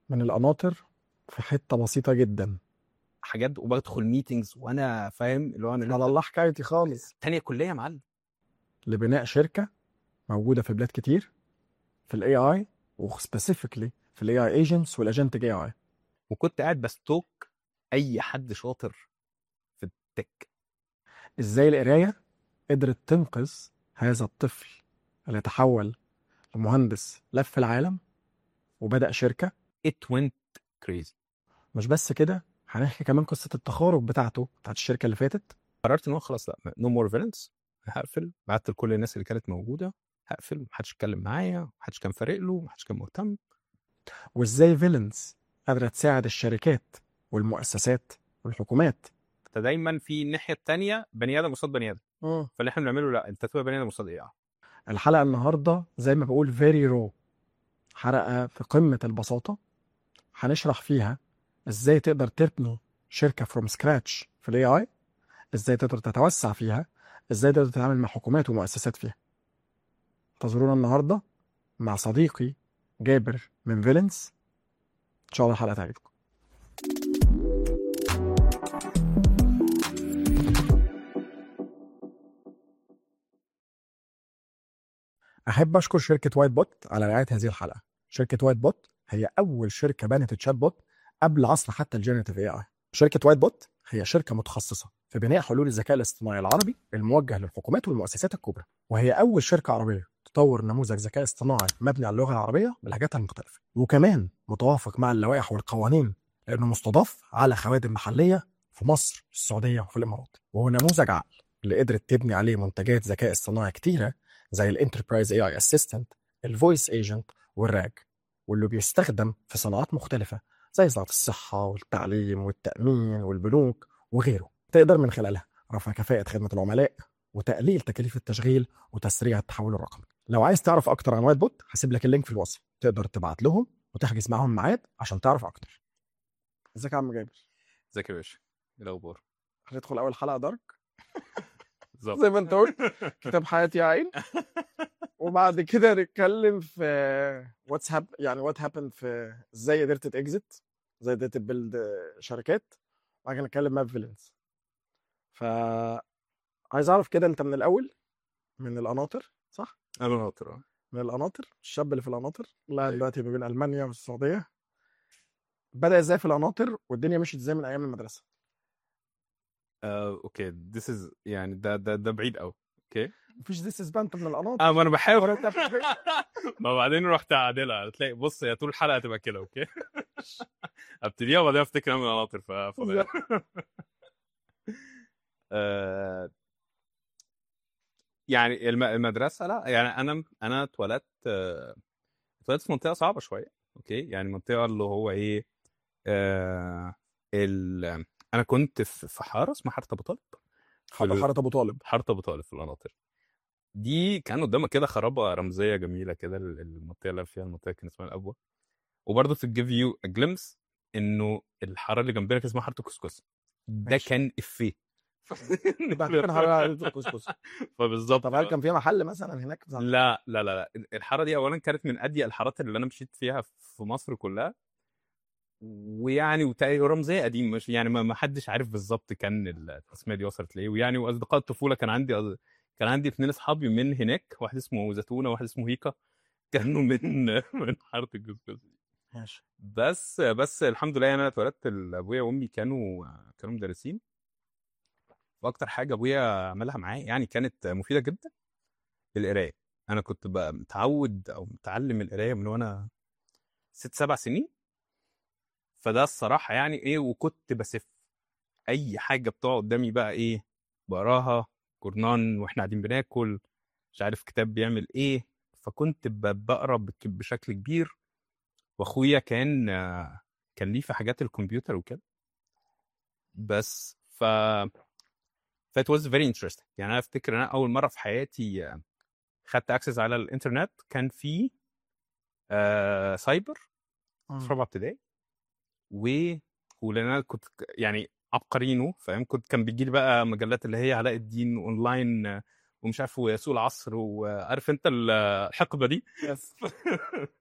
من القناطر في حته بسيطه جدا حاجات وبدخل ميتنجز وانا فاهم اللي هو انا على الله حكايتي خالص تانية كليه يا معلم لبناء شركه موجوده في بلاد كتير في الاي اي وسبيسيفيكلي في الاي اي ايجنتس والاجنتك اي اي وكنت قاعد بستوك اي حد شاطر في التك ازاي القرايه قدرت تنقذ هذا الطفل اللي تحول لمهندس لف العالم وبدأ شركة it went crazy مش بس كده هنحكي كمان قصة التخارج بتاعته بتاعت الشركة اللي فاتت قررت ان هو خلاص لا نو مور فيلنز هقفل بعت لكل الناس اللي كانت موجوده هقفل محدش اتكلم معايا محدش كان فارق له محدش كان مهتم وازاي فيلنز قادرة تساعد الشركات والمؤسسات والحكومات انت دايما في الناحيه الثانيه بني ادم قصاد بني ادم فاللي احنا بنعمله لا انت تبقى بني ادم قصاد ايه الحلقة النهاردة زي ما بقول فيري رو حلقة في قمة البساطة هنشرح فيها ازاي تقدر تبني شركة فروم سكراتش في الاي اي ازاي تقدر تتوسع فيها ازاي تقدر تتعامل مع حكومات ومؤسسات فيها انتظرونا النهاردة مع صديقي جابر من فيلنس ان شاء الله الحلقة تعجبكم أحب أشكر شركة وايت بوت على رعاية هذه الحلقة. شركة وايت بوت هي أول شركة بنت تشات بوت قبل عصر حتى الجينيريتيف اي اي. شركة وايت بوت هي شركة متخصصة في بناء حلول الذكاء الاصطناعي العربي الموجه للحكومات والمؤسسات الكبرى، وهي أول شركة عربية تطور نموذج ذكاء اصطناعي مبني على اللغة العربية بلهجاتها المختلفة، وكمان متوافق مع اللوائح والقوانين لأنه مستضاف على خوادم محلية في مصر، في السعودية وفي الإمارات، وهو نموذج عقل اللي قدرت تبني عليه منتجات ذكاء اصطناعي كتيرة زي الانتربرايز اي اي اسيستنت الفويس ايجنت والراج واللي بيستخدم في صناعات مختلفة زي صناعة الصحة والتعليم والتأمين والبنوك وغيره تقدر من خلالها رفع كفاءة خدمة العملاء وتقليل تكاليف التشغيل وتسريع التحول الرقمي لو عايز تعرف أكتر عن وايت بوت هسيب لك اللينك في الوصف تقدر تبعت لهم وتحجز معاهم ميعاد عشان تعرف أكتر ازيك يا عم جابر ازيك يا باشا ايه الاخبار هندخل أول حلقة دارك بالظبط زي ما انت قلت كتاب حياتي يا عين وبعد كده نتكلم في واتس هاب يعني وات هابند في ازاي قدرت تاكزت ازاي قدرت تبيلد شركات وبعد كده نتكلم ماب فيلنس ف عايز اعرف كده انت من الاول من القناطر صح؟ انا ناطر من القناطر الشاب اللي في القناطر لا أيوة. دلوقتي ما بين المانيا والسعوديه بدا ازاي في القناطر والدنيا مشيت ازاي من ايام المدرسه آه، اوكي ذس از يعني ده ده ده بعيد قوي اوكي مفيش ذيس از انت من القناطر اه ما انا بحاول ولا انت بتفهم؟ ما بعدين رحت اعدلها هتلاقي بص هي طول الحلقه هتبقى كده اوكي ابتديها وبعدين افتكر انا من القناطر ف ف- آه، يعني الم- المدرسه لا يعني انا انا اتولدت آه، اتولدت في منطقه صعبه شويه اوكي يعني منطقه اللي هو ايه آه ال... انا كنت في في حاره اسمها حاره ابو طالب في ال- حاره ابو طالب حاره ابو طالب في القناطر دي كان قدامك كده خرابه رمزيه جميله كده ال- المنطقه اللي فيها المنطقه كان اسمها الابوه وبرضه to give you a glimpse انه الحاره اللي جنبنا كان اسمها حاره الكسكس ده ماشي. كان افيه بعد كده حاره الكسكس فبالظبط طب هل كان فيها محل مثلا هناك لا لا لا لا الحاره دي اولا كانت من اضيق الحارات اللي انا مشيت فيها في مصر كلها ويعني وتا- ورمزيه قديم مش يعني ما ما حدش عارف بالظبط كان التسميه دي وصلت لايه ويعني واصدقاء الطفوله كان عندي أص- كان عندي اثنين اصحابي من هناك واحد اسمه زيتونه وواحد اسمه هيكا كانوا من من حاره الجزجز ماشي بس بس الحمد لله يعني انا اتولدت ال- ابويا وامي كانوا كانوا مدرسين واكتر حاجه ابويا عملها معايا يعني كانت مفيده جدا القرايه انا كنت بقى متعود او متعلم القرايه من وانا ست سبع سنين فده الصراحه يعني ايه وكنت بسف اي حاجه بتقع قدامي بقى ايه بقراها جورنان واحنا قاعدين بناكل مش عارف كتاب بيعمل ايه فكنت ب- بقرا بك- بشكل كبير واخويا كان آه، كان ليه في حاجات الكمبيوتر وكده بس ف ف it was very interesting يعني انا افتكر انا اول مره في حياتي آه، خدت اكسس على الانترنت كان في آه سايبر في رابعه ابتدائي و ولان انا كنت ك- يعني عبقرينو فاهم كنت كان بيجي لي بقى مجلات اللي هي علاء الدين اونلاين آه، ومش عارف وسوق العصر وعارف انت ال- الحقبه دي يس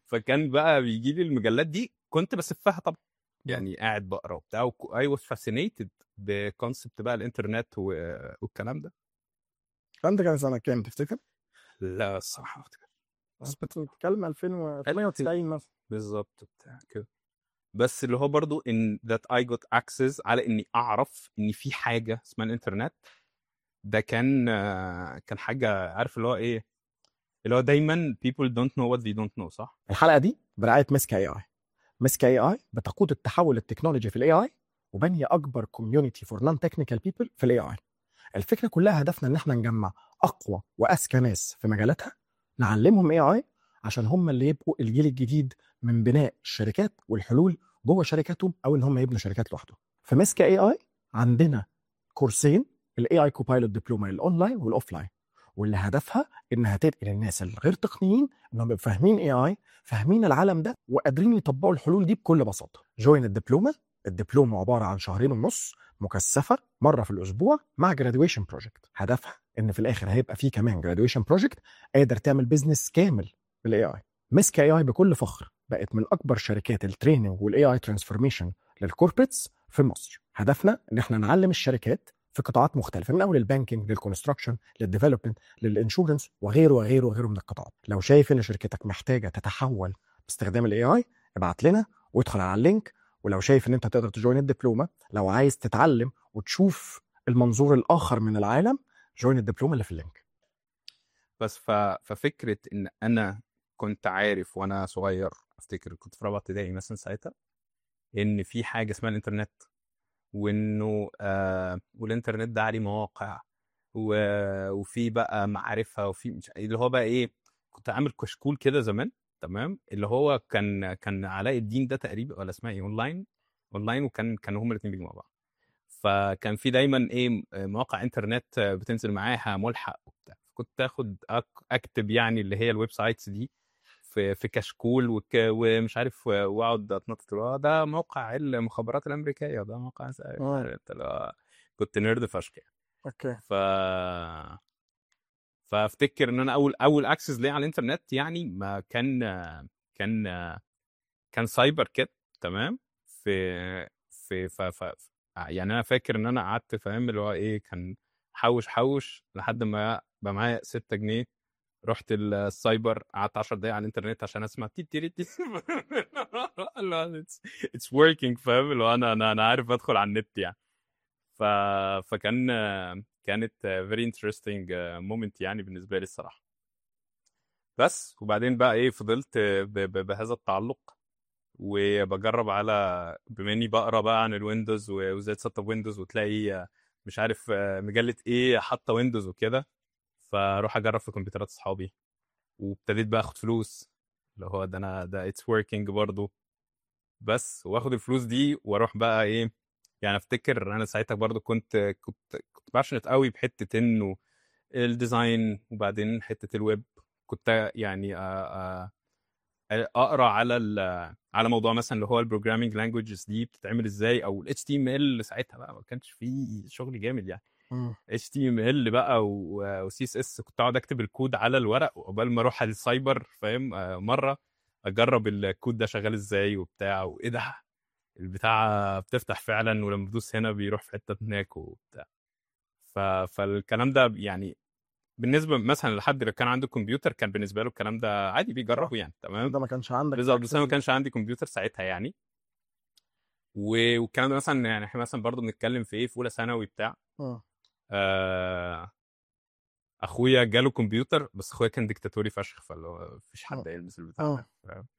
فكان بقى بيجي لي المجلات دي كنت بسفها طبعا يعني قاعد بقرا وبتاع اي واز فاسينيتد بكونسبت بقى الانترنت و- والكلام ده فانت كان سنه كام تفتكر؟ لا الصراحه ما أفتكر. بس بتتكلم 2098 مثلا بالظبط بتاع كده بس اللي هو برضو ان that I got access على اني اعرف ان في حاجه اسمها الانترنت ده كان آه، كان حاجه عارف اللي هو ايه اللي هو دايما people don't know what they don't know صح الحلقه دي برعايه مسكا اي اي مسكا اي اي بتقود التحول التكنولوجي في الاي اي وبني اكبر كوميونتي فور نون تكنيكال بيبل في الاي اي الفكره كلها هدفنا ان احنا نجمع اقوى واذكى ناس في مجالاتها نعلمهم اي اي عشان هم اللي يبقوا الجيل الجديد من بناء الشركات والحلول جوه شركاتهم او ان هم يبنوا شركات لوحدهم في مسكا اي اي عندنا كورسين الاي اي كوبايلوت دبلوما الاونلاين والاوفلاين واللي هدفها انها تنقل الناس الغير تقنيين انهم يبقوا فاهمين اي اي فاهمين العالم ده وقادرين يطبقوا الحلول دي بكل بساطه جوين الدبلومه الدبلومه عباره عن شهرين ونص مكثفه مره في الاسبوع مع جرادويشن بروجكت هدفها ان في الاخر هيبقى في كمان جرادويشن بروجكت قادر تعمل بيزنس كامل بالاي اي مسك اي اي بكل فخر بقت من اكبر شركات التريننج والاي اي ترانسفورميشن للكوربريتس في مصر هدفنا ان احنا نعلم الشركات في قطاعات مختلفه من اول البانكينج للكونستراكشن للديفلوبمنت للانشورنس وغيره وغيره وغيره من القطاعات لو شايف ان شركتك محتاجه تتحول باستخدام الاي اي ابعت لنا وادخل على اللينك ولو شايف ان انت تقدر تجوين الدبلومه لو عايز تتعلم وتشوف المنظور الاخر من العالم جوين الدبلومه اللي في اللينك بس ف... ففكره ان انا كنت عارف وانا صغير افتكر كنت في رابعه ابتدائي مثلا ساعتها ان في حاجه اسمها الانترنت وانه آه والانترنت ده عليه مواقع و... وفي بقى معارفها وفي مش اللي هو بقى ايه كنت عامل كشكول كده زمان تمام اللي هو كان كان علاء الدين ده تقريبا ولا اسمها ايه اونلاين اونلاين وكان كانوا هما الاثنين بيجوا مع بعض فكان في دايما ايه مواقع انترنت بتنزل معاها ملحق وبتاع كنت اخد أك- اكتب يعني اللي هي الويب سايتس دي في في كشكول وك ومش عارف واقعد اتنطط آه ده موقع المخابرات الامريكيه ده موقع س- آه. أنت لا- كنت نيرد فشخ يعني. اوكي ف فافتكر ان انا اول اول اكسس ليا على الانترنت يعني ما كان كان كان سايبر كات تمام في في ف... ف... يعني انا فاكر ان انا قعدت فاهم اللي هو ايه كان حوش حوش لحد ما بقى معايا 6 جنيه رحت السايبر قعدت 10 دقايق على الانترنت عشان اسمع تي تي تي اتس وركينج فاهم اللي هو انا انا انا عارف ادخل على النت يعني ف... فكان كانت فيري انترستنج مومنت يعني بالنسبه لي الصراحه بس وبعدين بقى ايه فضلت ب... ب... بهذا التعلق وبجرب على بما اني بقرا بقى عن الويندوز و- وازاي تسطب ويندوز وتلاقي مش عارف مجله ايه حاطه ويندوز وكده فاروح اجرب في كمبيوترات اصحابي وابتديت بقى اخد فلوس اللي هو ده انا ده اتس وركينج برضه بس واخد الفلوس دي واروح بقى ايه يعني افتكر انا ساعتها برضه كنت كنت كنت باشنت قوي بحته انه الديزاين وبعدين حته الويب كنت يعني آه، آه، اقرا على ال- على موضوع مثلا اللي هو البروجرامينج لانجويجز دي بتتعمل ازاي او الاتش تي ام ال ساعتها بقى ما كانش فيه شغل جامد يعني مم. اتش تي ام ال بقى وسي اس اس كنت اقعد اكتب الكود على الورق وقبل ما اروح على السايبر فاهم آه، مره اجرب الكود ده شغال ازاي وبتاع وايه ده البتاع بتفتح فعلا ولما بدوس هنا بيروح في حته هناك وبتاع ف... فالكلام ده يعني بالنسبه مثلا لحد اللي كان عنده كمبيوتر كان بالنسبه له الكلام ده عادي بيجربه يعني تمام ده ما كانش عندك بالظبط بس انا ما access كانش عندي كمبيوتر ساعتها يعني و- والكلام ده مثلا يعني احنا مثلا برضه بنتكلم في ايه في اولى ثانوي بتاع آه. آه اخويا جاله كمبيوتر بس اخويا كان ديكتاتوري فشخ فاللي هو مفيش حد آه. يلبس البتاع آه. ده فاهم؟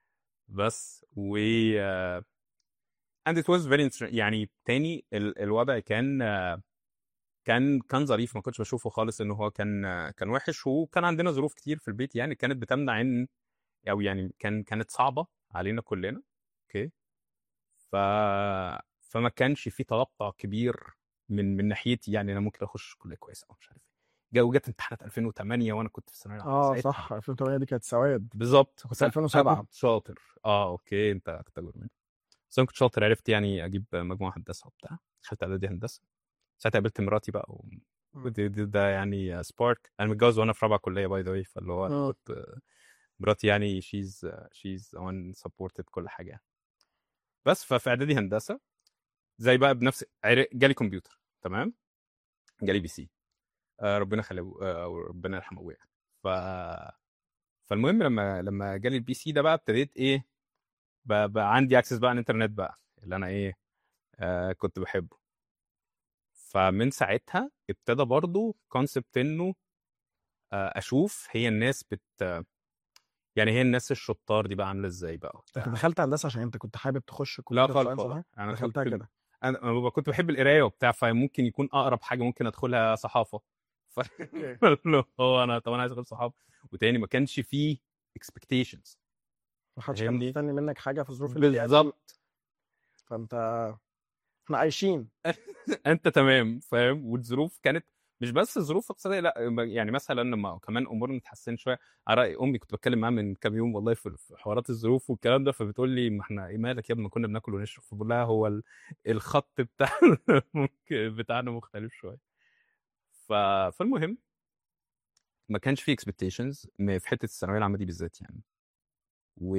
بس و آه، and it was very interesting يعني تاني ال- الوضع كان آه، كان كان ظريف ما كنتش بشوفه خالص ان هو كان آه، كان وحش وكان عندنا ظروف كتير في البيت يعني كانت بتمنع ان او يعني كان كانت صعبه علينا كلنا اوكي ف فما كانش في توقع كبير من من ناحيتي يعني انا ممكن اخش كليه كويسه او مش عارف ايه جو جت امتحانات 2008 وانا كنت في الثانويه العامه اه ساعتها. صح 2008 دي كانت سواد بالظبط كنت بس أنا- 2007. أنا كنت شاطر اه اوكي انت كنت اكبر مني بس انا كنت شاطر عرفت يعني اجيب مجموعه هندسه وبتاع دخلت اعدادي هندسه ساعتها قابلت مراتي بقى و... مم. ودي- دي- ده يعني سبارك انا متجوز وانا في رابعه كليه باي ذا واي فاللي هو انا آه. كنت مراتي يعني شيز شيز اون سبورتد كل حاجه يعني. بس ففي اعدادي هندسه زي بقى بنفس عر- جالي كمبيوتر تمام جالي بي سي آه ربنا خليه آه أو ربنا يرحمه ابويا ف فالمهم لما لما جالي البي سي ده بقى ابتديت ايه بقى, بقى عندي اكسس بقى على الانترنت بقى اللي انا ايه آه كنت بحبه فمن ساعتها ابتدى برضو كونسبت انه آه اشوف هي الناس بت يعني هي الناس الشطار دي بقى عامله ازاي بقى انت وبتاع دخلت هندسه عشان انت كنت حابب تخش لا كمبيوتر خالص ساينس والله ولا انا دخلتها كنت كده انا أنا كنت بحب القرايه وبتاع فممكن يكون اقرب حاجه ممكن ادخلها صحافه ف... اللي هو انا طب انا عايز ادخل صحافه وتاني ما كانش فيه expectations محدش كان فاهمني؟ مستني منك حاجه في الظروف اللي دي بالظبط فانت احنا عايشين انت تمام فاهم والظروف كانت مش بس ظروف اقتصاديه لا يعني مثلا لما كمان امورنا اتحسنت شويه على راي امي كنت بتكلم معاها من كام يوم والله في في حوارات الظروف والكلام ده فبتقول لي ما احنا ايه مالك يا ابني ما كنا بناكل ونشرب فبقول لها هو ال- الخط بتاع ممكن بتاعنا مختلف شويه ف... فالمهم ما كانش في اكسبكتيشنز في حته الثانويه العامه دي بالذات يعني و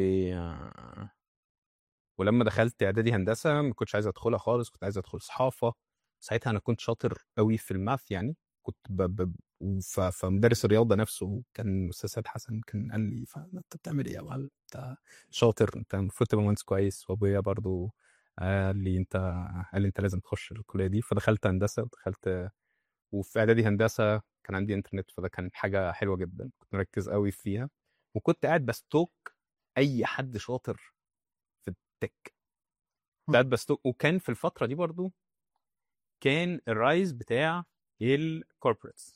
ولما دخلت اعدادي هندسه ما كنتش عايز ادخلها خالص كنت عايز ادخل صحافه ساعتها انا كنت شاطر قوي في الماث يعني كنت ب... ب... ف... فمدرس الرياضه نفسه كان استاذ سيد حسن كان قال لي فانت بتعمل ايه يا معلم انت شاطر انت المفروض تبقى مهندس كويس وابويا برضو قال لي انت قال لي انت لازم تخش الكليه دي فدخلت هندسه ودخلت وفي اعدادي هندسه كان عندي انترنت فده كان حاجه حلوه جدا كنت مركز قوي فيها وكنت قاعد بستوك اي حد شاطر في التك كنت قاعد بستوك وكان في الفتره دي برضو كان الرايز بتاع الكوربريتس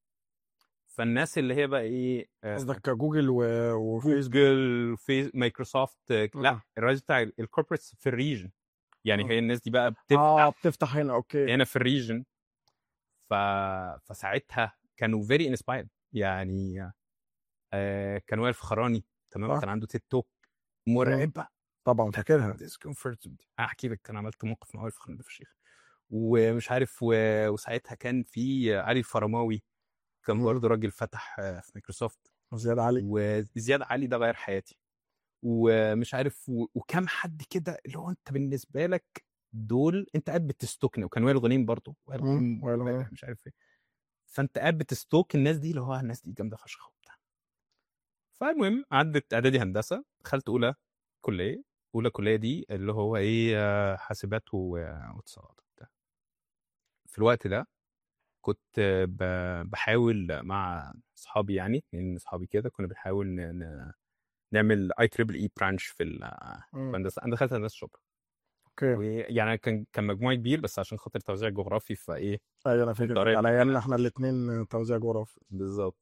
فالناس اللي هي بقى ايه آه، قصدك جوجل و... وفيسبوك جوجل في مايكروسوفت آه، لا مم. الرايز بتاع الكوربريتس في الريجن يعني مم. هي الناس دي بقى بتفتح اه بتفتح هنا اوكي هنا في الريجن ف... فساعتها كانوا فيري انسبايرد يعني آه كان واقف فخراني تمام صح. كان عنده تيك توك مرعبه طبعا فاكرها ديسكومفورت احكي لك كان عملت موقف مع واقف فخراني ده فشيخ ومش عارف و... وساعتها كان في علي الفرماوي كان مم. برضه راجل فتح آه، في مايكروسوفت زياد علي وزياد علي ده غير حياتي ومش عارف و... وكم حد كده اللي هو انت بالنسبه لك دول انت قاعد بتستوكني وكان وائل غنيم برضه وائل مم، غنيم وائل غنيم. مش عارف ايه فانت قاعد بتستوك الناس دي اللي هو الناس دي جامده فشخ وبتاع فالمهم عدت اعدادي هندسه دخلت اولى كليه اولى كليه دي اللي هو ايه آه، حاسبات و- واتصالات وبتاع في الوقت ده كنت آه، ب- بحاول مع اصحابي يعني اتنين اصحابي كده كنا بنحاول ن- ن- نعمل اي تريبل اي برانش في ال- في مم. هندسه انا دخلت هندسه شبرا اوكي ويعني كان كان مجموعي كبير بس عشان خاطر توزيع جغرافي فايه ايوه انا فاكر ضريب. على ايامنا احنا الاثنين توزيع جغرافي بالظبط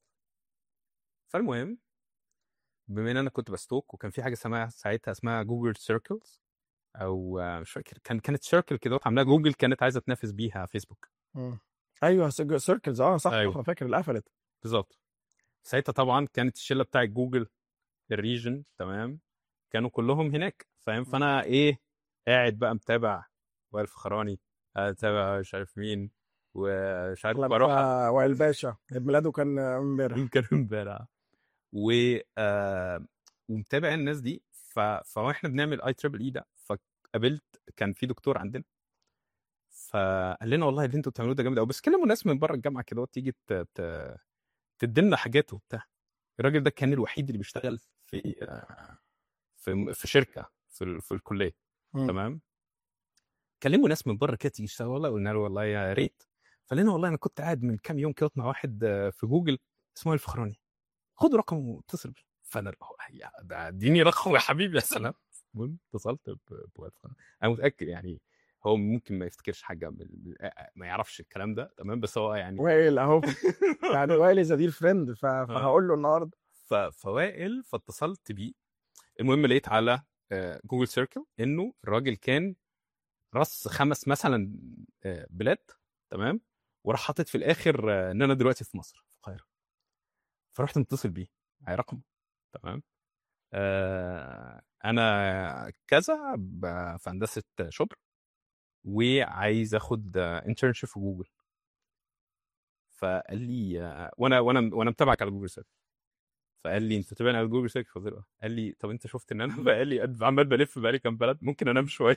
فالمهم بما ان انا كنت بستوك وكان في حاجه اسمها ساعتها اسمها جوجل سيركلز او آه، مش فاكر كان كانت سيركل كده عاملاها جوجل كانت عايزه تنافس بيها فيسبوك مم. ايوه سيركلز اه صح أيوة. انا فاكر اللي قفلت بالظبط ساعتها طبعا كانت الشله بتاعت جوجل الريجن تمام كانوا كلهم هناك فاهم فانا ايه قاعد بقى متابع وائل فخراني اتابع مش عارف مين ومش عارف بروح لما وائل باشا عيد ميلاده كان امبارح يمكن امبارح و آه، ومتابع الناس دي ف... فاحنا بنعمل اي تريبل اي ده فقابلت كان في دكتور عندنا فقال لنا والله اللي انتوا بتعملوه ده جامد قوي بس كلموا ناس من بره الجامعه كده تيجي ت... ت... تدينا حاجات وبتاع الراجل ده كان الوحيد اللي بيشتغل في آه، في في شركه في ال... في الكليه مم. تمام كلموا ناس من بره كده تيجي يشتغلوا والله قلنا له والله يا ريت فقال لنا والله انا كنت قاعد من كام يوم كده مع واحد آه، في جوجل اسمه الفخراني خد رقمه واتصل بيه فانا اللي هو يا ده اديني رقمه يا حبيبي يا سلام المهم اتصلت ب- بوائل فخراني انا متاكد يعني هو ممكن ما يفتكرش حاجه من ما يعرفش الكلام ده تمام بس هو يعني وائل اهو يعني وائل از دير فريند ف... فهقول له النهارده ف- فوائل فاتصلت بيه المهم لقيت على آه، جوجل سيركل انه الراجل كان رص خمس مثلا آه، بلاد تمام وراح حاطط في الاخر آه، ان انا دلوقتي في مصر في القاهره فرحت متصل بيه معايا رقم تمام آه انا كذا ب- في هندسه شبرا وعايز اخد انترنشيب في جوجل فقال لي آه، وانا وانا وانا متابعك على جوجل سيرش فقال لي انت تابعني على جوجل سيرش فقلت له آه. قال لي طب انت شفت ان انا بقالي قد- عمال بلف بقالي كام بلد ممكن انام شويه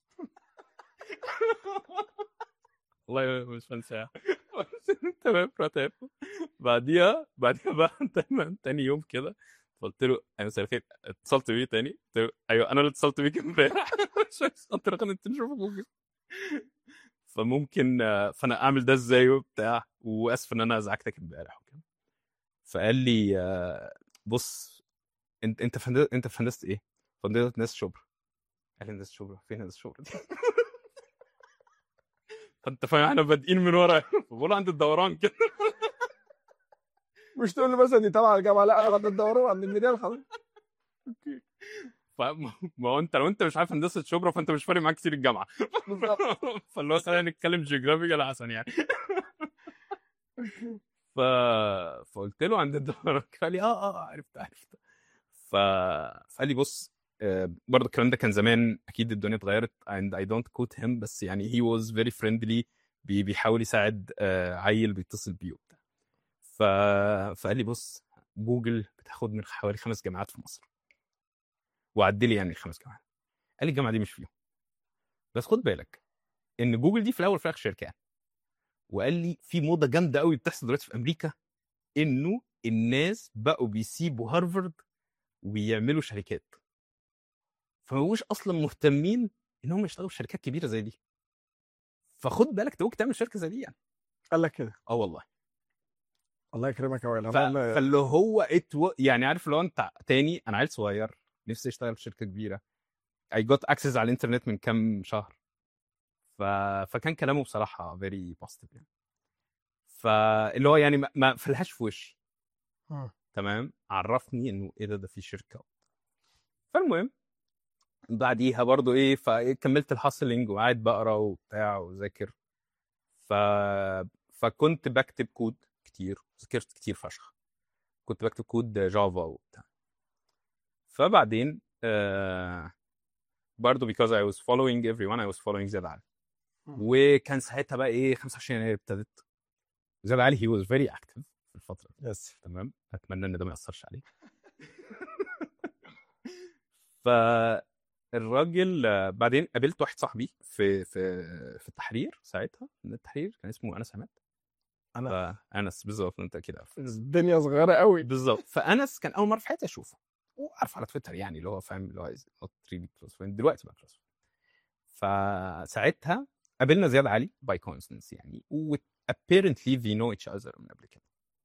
والله مش هنساها تمام تمام بعديها بعديها بقى تمام تاني يوم كده قلت له ايوه مساء الخير اتصلت بيه تاني قلت له ايوه انا اللي اتصلت بيك امبارح قلت له انت نشوف جوجل فممكن آه، فانا اعمل ده ازاي وبتاع واسف ان انا ازعجتك امبارح وكده فقال لي آه، بص انت انت في هندسه انت في هندسه ايه؟ في هندسه ناس شبرا قال لي هندسه شبرا فين هندسه شبرا دي؟ فانت فاهم احنا بادئين من ورا بقول عند الدوران كده مش تقول لي مثلا دي تبع الجامعه لا انا عند الدوران عند الميدان حضرتك فما ما هو انت لو انت مش عارف هندسه شبرا فانت مش فارق معاك كتير الجامعه بالظبط فاللي هو خلينا نتكلم جيوغرافيكال احسن يعني ف... فقلت له عند الدوران قال لي اه اه عرفت عرفت ف... فقال لي بص آه، برضه الكلام ده كان زمان اكيد الدنيا اتغيرت and I don't quote him بس يعني he was very friendly بي... بيحاول يساعد آه، عيل بيتصل بيه وبتاع ف... فقال لي بص جوجل بتاخد من حوالي خمس جامعات في مصر وعد لي يعني الخمس جامعات قال لي الجامعه دي مش فيهم بس خد بالك ان جوجل دي في الاول وفي الاخر شركه يعني. وقال لي في موضه جامده قوي بتحصل دلوقتي في امريكا انه الناس بقوا بيسيبوا هارفارد ويعملوا شركات فما بقوش اصلا مهتمين ان هم يشتغلوا في شركات كبيره زي دي فخد بالك انت ممكن تعمل شركه زي دي يعني قال لك كده اه والله الله يكرمك يا وائل ف... أنا والله- فاللي هو اتو... يعني عارف لو انت تاني انا عيل صغير نفسي اشتغل في شركه كبيره اي جوت اكسس على الانترنت من كام شهر ف... فكان كلامه بصراحه فيري بوزيتيف يعني فاللي هو يعني ما, ما فلهاش في وشي مم. تمام عرفني انه ايه ده ده في شركه فالمهم بعديها برضو ايه فكملت الهاسلنج وقاعد بقرا وبتاع وذاكر ف... فكنت بكتب كود كتير ذاكرت كتير فشخ كنت بكتب كود جافا وبتاع فبعدين آه برضو because I was following everyone I was following زياد علي مم. وكان ساعتها بقى ايه 25 يناير ابتدت زياد علي he was very active في الفتره دي يس تمام اتمنى ان ده ما ياثرش عليه فالراجل آه، بعدين قابلت واحد صاحبي في في في التحرير ساعتها من التحرير كان اسمه انس عماد انا فانس بالظبط انت كده عارف الدنيا صغيره قوي بالظبط فانس كان اول مره في حياتي اشوفه وعارف على تويتر يعني اللي هو فاهم اللي هو نوت ريلي كلوز فريند دلوقتي بقى كلوز فساعتها قابلنا زياد علي باي كونسنس يعني و apparently they know each other من قبل كده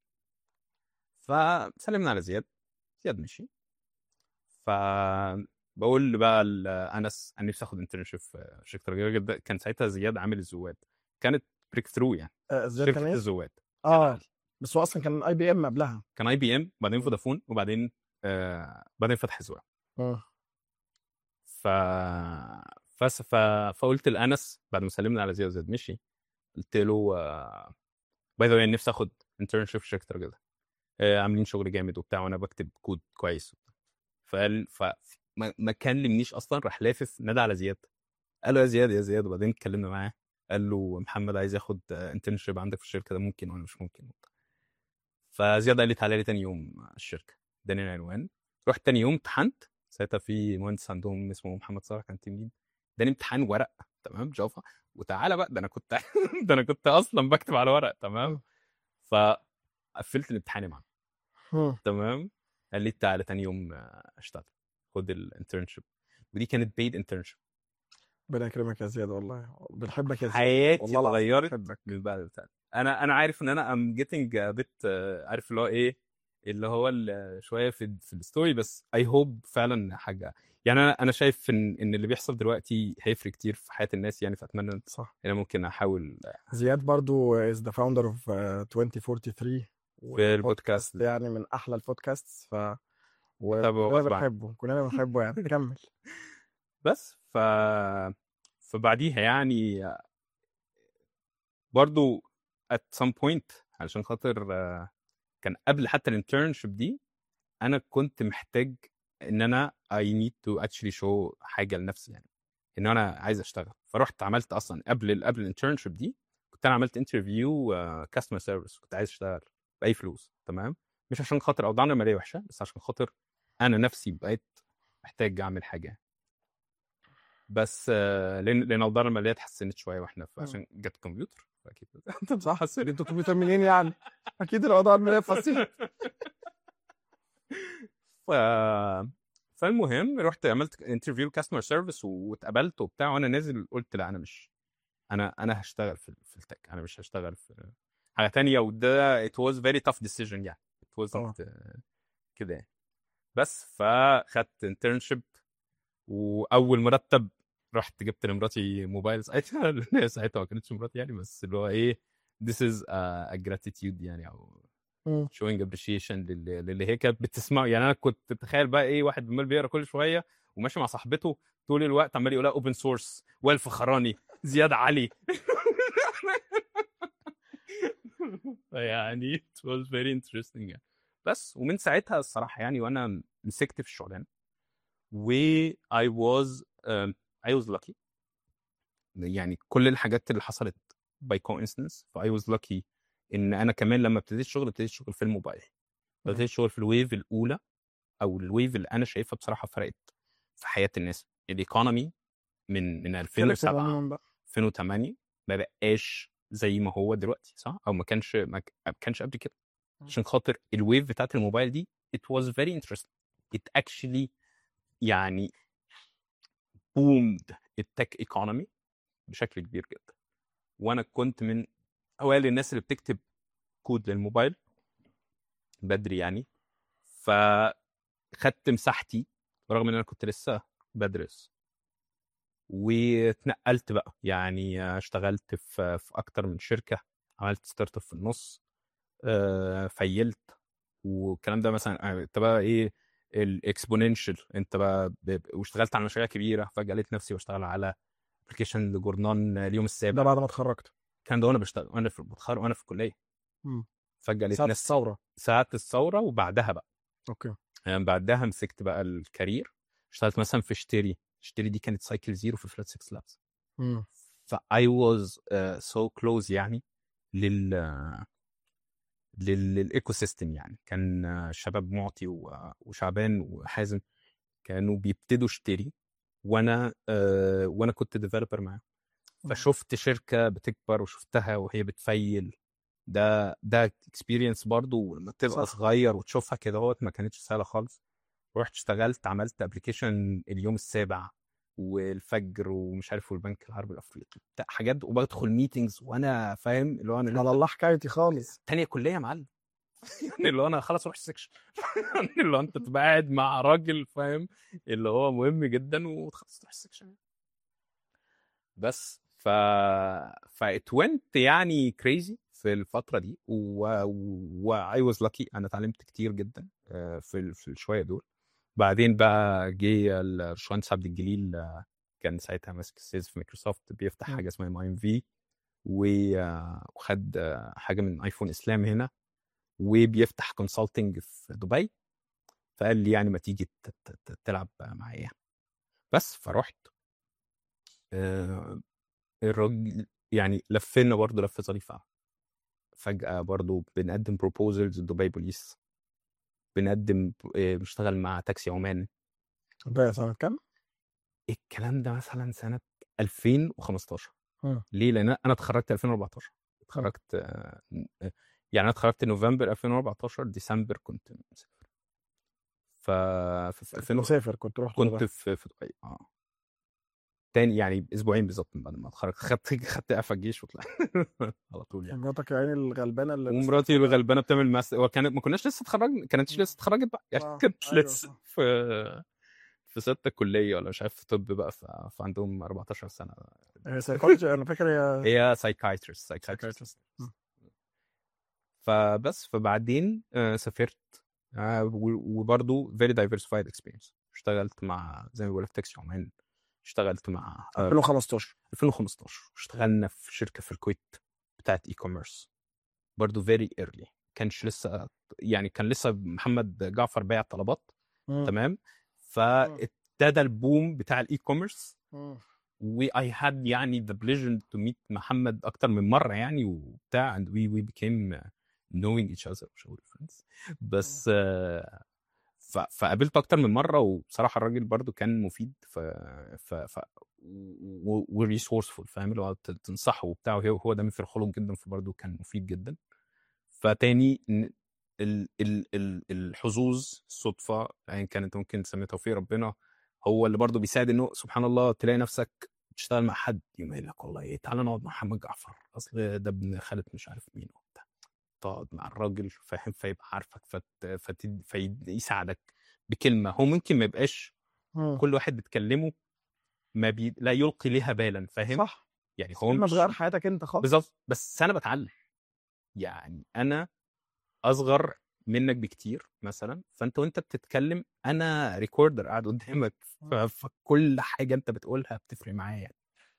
فسلمنا على زياد زياد مشي ف بقول بقى لانس انا نفسي اخد انترنشيب في شركه الرجاله جدا كان ساعتها زياد عامل الزواد كانت بريك ثرو يعني آه، زياد كان شركه ايه؟ الزواد اه بس هو اصلا كان اي بي ام قبلها كان اي بي ام بعدين فودافون وبعدين آه بعدين فتح زوال اه ف... فس... ف... فقلت لانس بعد ما سلمنا على زياد زياد مشي قلت له باي ذا نفسي اخد انترنشيب في شركه الرجاله آه عاملين شغل جامد وبتاع وانا بكتب كود كويس فقال ف ما, ما كلمنيش اصلا راح لافف نادى على زياد قال له يا زياد يا زياد وبعدين اتكلمنا معاه قال له محمد عايز ياخد انترنشيب عندك في الشركه ده ممكن وانا مش ممكن فزياد قال لي تعالى لي تاني يوم الشركه اداني العنوان رحت تاني يوم امتحنت ساعتها في مهندس عندهم اسمه محمد صالح كان تيم ليد اداني امتحان ورق تمام جافا وتعالى بقى ده انا كنت ده انا كنت اصلا بكتب على ورق تمام فقفلت الامتحان معاه مم. تمام قال لي تعالى تاني يوم آه، اشتغل خد الانترنشيب ودي كانت بيد انترنشيب ربنا يكرمك يا زياد والله بنحبك يا زياد حياتي والله العظيم اتغيرت بنحبك من بعد بتاع انا انا عارف ان انا ام جيتنج بت عارف اللي هو ايه اللي هو ال- شويه في في الستوري بس اي هوب فعلا حاجه يعني انا انا شايف ان ان اللي بيحصل دلوقتي هيفرق كتير في حياه الناس يعني فاتمنى صح ان انا ممكن احاول زياد برضو is the founder of uh, 2043 في البودكاست يعني من احلى البودكاست ف و- تابعوا كلنا غصب عنك. بنحبه كلنا بنحبه يعني كمل بس ف فبعديها يعني برضو at some point علشان خاطر آه، كان قبل حتى الانترنشيب دي انا كنت محتاج ان انا I need to actually show حاجه لنفسي يعني ان انا عايز اشتغل فرحت عملت اصلا قبل قبل الانترنشيب دي كنت انا عملت انترفيو كاستمر سيرفيس كنت عايز اشتغل باي فلوس تمام مش عشان خاطر اوضاعنا الماليه وحشه بس عشان خاطر انا نفسي بقيت محتاج اعمل حاجه بس آه، لان لان اوضاعنا الماليه اتحسنت شويه واحنا في- مم. عشان جت كمبيوتر فاكيد انت صح حسنت انتوا كمبيوتر منين يعني؟ اكيد الاوضاع الماليه فصيح ف... فالمهم رحت عملت انترفيو كاستمر سيرفيس واتقبلت وبتاع وانا نازل قلت لا انا مش انا انا هشتغل في في التك انا مش هشتغل في حاجه تانية وده it was very tough decision يعني it wasn't طبعا. uh, كده يعني بس فخدت انترنشيب واول مرتب رحت جبت لمراتي موبايل ساعتها اللي هي ساعتها ما كانتش مراتي يعني بس اللي هو ايه this is a, a gratitude يعني او مم. showing appreciation للي, للي هي كانت بتسمعه يعني انا كنت تخيل بقى ايه واحد عمال بيقرا كل شويه وماشي مع صاحبته طول الوقت عمال يقول لها اوبن سورس وائل فخراني زياد علي يعني it was very interesting يعني بس ومن ساعتها الصراحه يعني وانا مسكت في الشغلانه و I was um, I was lucky يعني كل الحاجات اللي حصلت by coincidence ف I was lucky ان انا كمان لما ابتديت شغل ابتديت شغل في الموبايل ابتديت شغل في الويف الاولى او الويف اللي انا شايفها بصراحه فرقت في حياه الناس الايكونومي من من 2007 عموماً بقى 2008 ما بقاش زي ما هو دلوقتي صح او ما كانش ما ك- ما كانش قبل كده عشان خاطر الويف بتاعت الموبايل دي it was very interesting it actually يعني boomed التك ايكونومي بشكل كبير جدا وانا كنت من اوائل الناس اللي بتكتب كود للموبايل بدري يعني فخدت مساحتي رغم ان انا كنت لسه بدرس واتنقلت بقى يعني اشتغلت في في اكتر من شركه عملت ستارت اب في النص آه، فيلت والكلام ده مثلا آه، انت بقى ايه الاكسبوننشال انت بقى ب- ب- واشتغلت على مشاريع كبيره فجاه لقيت نفسي بشتغل على ابلكيشن لجورنان اليوم السابع ده بعد ما اتخرجت كان ده وانا بشتغل وانا في بتخرج وانا في الكليه مم. فجاه لقيت ساعة نفسي الثوره ساعه الثوره وبعدها بقى اوكي يعني بعدها مسكت بقى الكارير اشتغلت مثلا في اشتري اشتري دي كانت سايكل زيرو في فلات 6 لابس مم. فاي واز سو كلوز يعني لل لل- للايكو سيستم يعني كان آه، شباب معطي و- وشعبان وحازم كانوا بيبتدوا اشتري وانا آه، وانا كنت ديفلوبر معاهم فشفت شركه بتكبر وشفتها وهي بتفيل ده ده اكسبيرينس برضو لما تبقى صح. صغير وتشوفها كده اهوت ما كانتش سهله خالص رحت اشتغلت عملت ابلكيشن اليوم السابع والفجر ومش عارف والبنك العربي الافريقي بتاع حاجات وبدخل ميتنجز وانا فاهم اللي هو انا على الله حكايتي خالص تانية كليه يا معلم يعني اللي هو انا خلاص اروح السكشن يعني اللي هو انت تبقى قاعد مع راجل فاهم اللي هو مهم جدا وتخلص تروح السكشن بس ف ف it went يعني كريزي في الفتره دي و و I was lucky انا اتعلمت كتير جدا آه، في ال- في الشويه دول بعدين بقى جه الباشمهندس عبد الجليل آه، كان ساعتها ماسك السيلز في مايكروسوفت بيفتح مم. حاجه اسمها ام ام في وخد آه، حاجه من ايفون اسلام هنا وبيفتح كونسلتنج في دبي فقال لي يعني ما تيجي ت- ت- ت- تلعب معايا بس فرحت آه، الراجل يعني لفينا برضه لفه ظريفه فجاه برضه بنقدم بروبوزلز دبي بوليس بنقدم آه، بنشتغل مع تاكسي عمان ده سنه كام؟ الكلام ده مثلا سنه 2015 مم. ليه؟ لان انا اتخرجت 2014 اتخرجت آه، آه، يعني انا اتخرجت نوفمبر 2014 ديسمبر كنت مسافر ف في في 2000 مسافر كنت رحت كنت دبي. في في دبي اه تاني يعني اسبوعين بالظبط من بعد ما اتخرجت خدت خدت اعفاء الجيش وطلعت على طول يعني مراتك يا عيني الغلبانه اللي ومراتي الغلبانه بتعمل ماس وكانت ما كناش لسه اتخرجنا كانتش لسه اتخرجت بقى يعني آه، كانت أيوة، لسه صح. في في ستة كلية ولا مش عارف في طب بقى ف... فعندهم 14 سنة هي سايكولوجي انا فاكر هي هي سايكايترست سايكايترست psychiatrist. فبس فبعدين آه، سافرت آه، و- وبرضه very diversified experience اشتغلت مع زي ما بقول لك تاكسي عمان اشتغلت مع آه، 2015 2015 اشتغلنا في شركه في الكويت بتاعت اي كوميرس برضه فيري ايرلي كانش لسه يعني كان لسه محمد جعفر بايع طلبات مم. تمام فابتدى البوم بتاع الاي كوميرس مم. واي هاد يعني ذا بليجن تو ميت محمد اكتر من مره يعني وبتاع and we we became knowing each other مش هقول friends بس آه، ف... فقابلته اكتر من مره وبصراحه الراجل برضو كان مفيد ف ف, ف... وريسورسفول فاهم اللي هو ت- تنصحه وبتاع وهو هو دمي في الخلق جدا فبرضه كان مفيد جدا فتاني ن- ال... ال... ال... الحظوظ الصدفه يعني كانت ممكن تسميها توفيق ربنا هو اللي برضه بيساعد انه سبحان الله تلاقي نفسك بتشتغل مع حد يقوم قايل لك والله ايه تعالى نقعد مع محمد جعفر اصل ده ابن خالة مش عارف مين وبتاع تقعد مع الراجل فاهم فيبقى عارفك فت... فت... فيساعدك بكلمه هو ممكن ما يبقاش مم. كل واحد بتكلمه ما بي... لا يلقي لها بالا فاهم صح يعني هو كلمه مش تغير حياتك انت خالص بالظبط بس انا بتعلم يعني انا اصغر منك بكتير مثلا فانت وانت بتتكلم انا ريكوردر قاعد قدامك ف- فكل حاجه انت بتقولها بتفرق معايا يعني.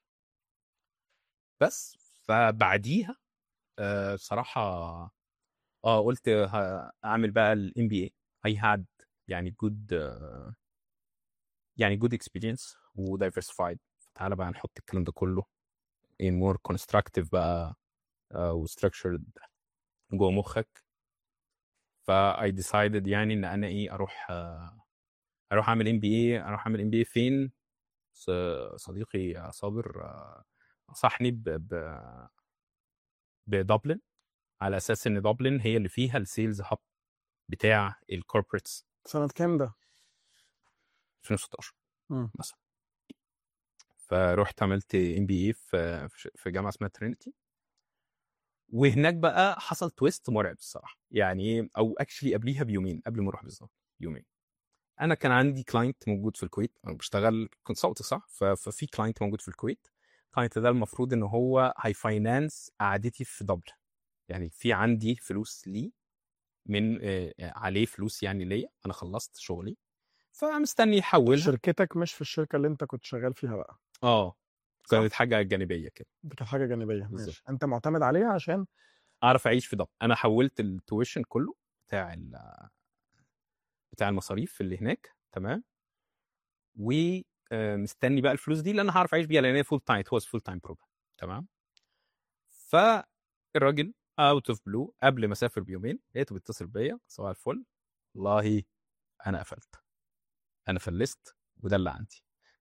بس فبعديها آه، صراحه اه قلت ه- اعمل بقى الام بي اي اي هاد يعني جود يعني جود اكسبيرينس ودايفرسيفايد تعالى بقى نحط الكلام ده كله in more constructive بقى و structured جوه مخك ف I decided يعني ان انا ايه اروح آه، اروح اعمل ام بي اي اروح اعمل ام بي اي فين ص- صديقي صابر آه، نصحني ب ب- بدبلن على اساس ان دبلن هي اللي فيها السيلز هاب بتاع الكوربريتس سنه كام ده 2016 مم. مثلا فرحت عملت ام بي اي في في جامعه اسمها ترينيتي وهناك بقى حصل تويست مرعب الصراحه يعني ايه او اكشلي قبليها بيومين قبل ما اروح بالظبط يومين انا كان عندي كلاينت موجود في الكويت انا بشتغل كونسلت صح ف- ففي كلاينت موجود في الكويت الكلاينت ده المفروض ان هو هيفاينانس قعدتي في دبل يعني في عندي فلوس لي من آه، عليه فلوس يعني ليا انا خلصت شغلي فمستني يحولها شركتك مش في الشركه اللي انت كنت شغال فيها بقى اه كانت حاجه جانبيه كده دي كانت حاجه جانبيه بالظبط. ماشي انت معتمد عليها عشان اعرف اعيش في دبل انا حولت التويشن كله بتاع ال- بتاع المصاريف اللي هناك تمام ومستني بقى الفلوس دي اللي انا هعرف اعيش بيها لان هي فول تايم هو فول تايم بروجرام تمام فالراجل اوت اوف بلو قبل ما اسافر بيومين لقيته بيتصل بيا صباح الفل والله انا قفلت انا فلست وده اللي عندي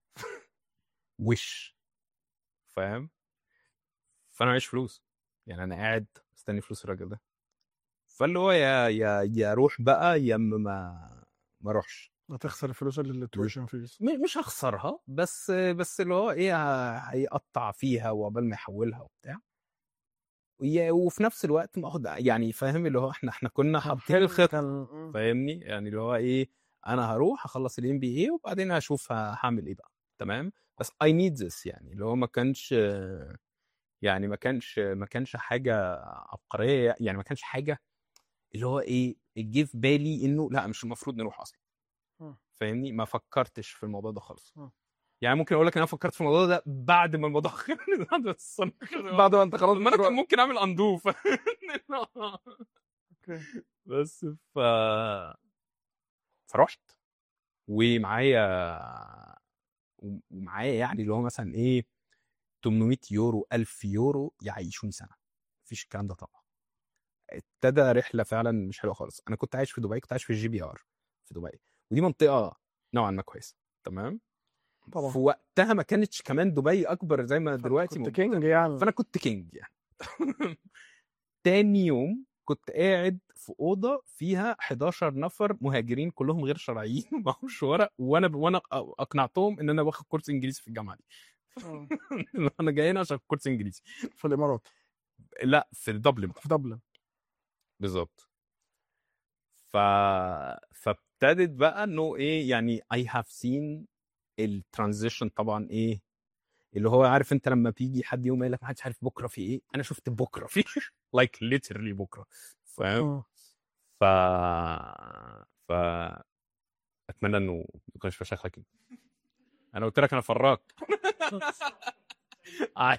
وش فاهم فانا معيش فلوس يعني انا قاعد مستني فلوس الراجل ده فاللي هو يا يا يا اروح بقى يا اما ما ما اروحش هتخسر الفلوس اللي التويشن فيز م- مش هخسرها بس بس اللي هو ايه ه- هيقطع فيها وقبل ما يحولها وبتاع ويا- وفي نفس الوقت ما اخد يعني فاهم اللي هو احنا احنا كنا حاطين الخطه كان فاهمني يعني اللي هو ايه انا هروح اخلص الام بي اي وبعدين اشوف ه- هعمل ايه بقى تمام بس اي نيد ذس يعني اللي هو ما كانش يعني ما كانش ما كانش حاجه عبقريه يعني ما كانش حاجه اللي هو ايه جه في بالي انه لا مش المفروض نروح اصلا مم. فاهمني ما فكرتش في الموضوع ده خالص مم. يعني ممكن اقول لك ان انا فكرت في الموضوع ده بعد ما الموضوع خلص بعد ما الصن- بعد ما انت خلاص ما انا بتروح- كان ممكن اعمل اندو ف... اوكي بس ف فرحت ومعايا ومعايا يعني اللي هو مثلا ايه 800 يورو 1000 يورو يعيشوني سنه مفيش الكلام ده طبعا ابتدى رحله فعلا مش حلوه خالص انا كنت عايش في دبي كنت عايش في الجي بي ار في دبي ودي منطقه نوعا ما كويسه تمام طبعا في وقتها ما كانتش كمان دبي اكبر زي ما دلوقتي كنت موجودة. كينج يعني فانا كنت كينج يعني تاني يوم كنت قاعد في اوضه فيها 11 نفر مهاجرين كلهم غير شرعيين ومعهمش ورق وانا وانا اقنعتهم ان انا واخد كورس انجليزي في الجامعه دي آه. انا جاي هنا عشان كورس انجليزي في الامارات لا في دبلن في دبلن بالظبط ف فابتدت بقى انه ايه يعني اي هاف سين الترانزيشن طبعا ايه اللي هو عارف انت لما بيجي حد يوم يقول لك ما حدش عارف بكره في ايه انا شفت بكره في لايك ليترلي بكره فاهم آه. ف ف اتمنى انه ما يكونش فشخ لك انا قلت لك انا فراك عادي.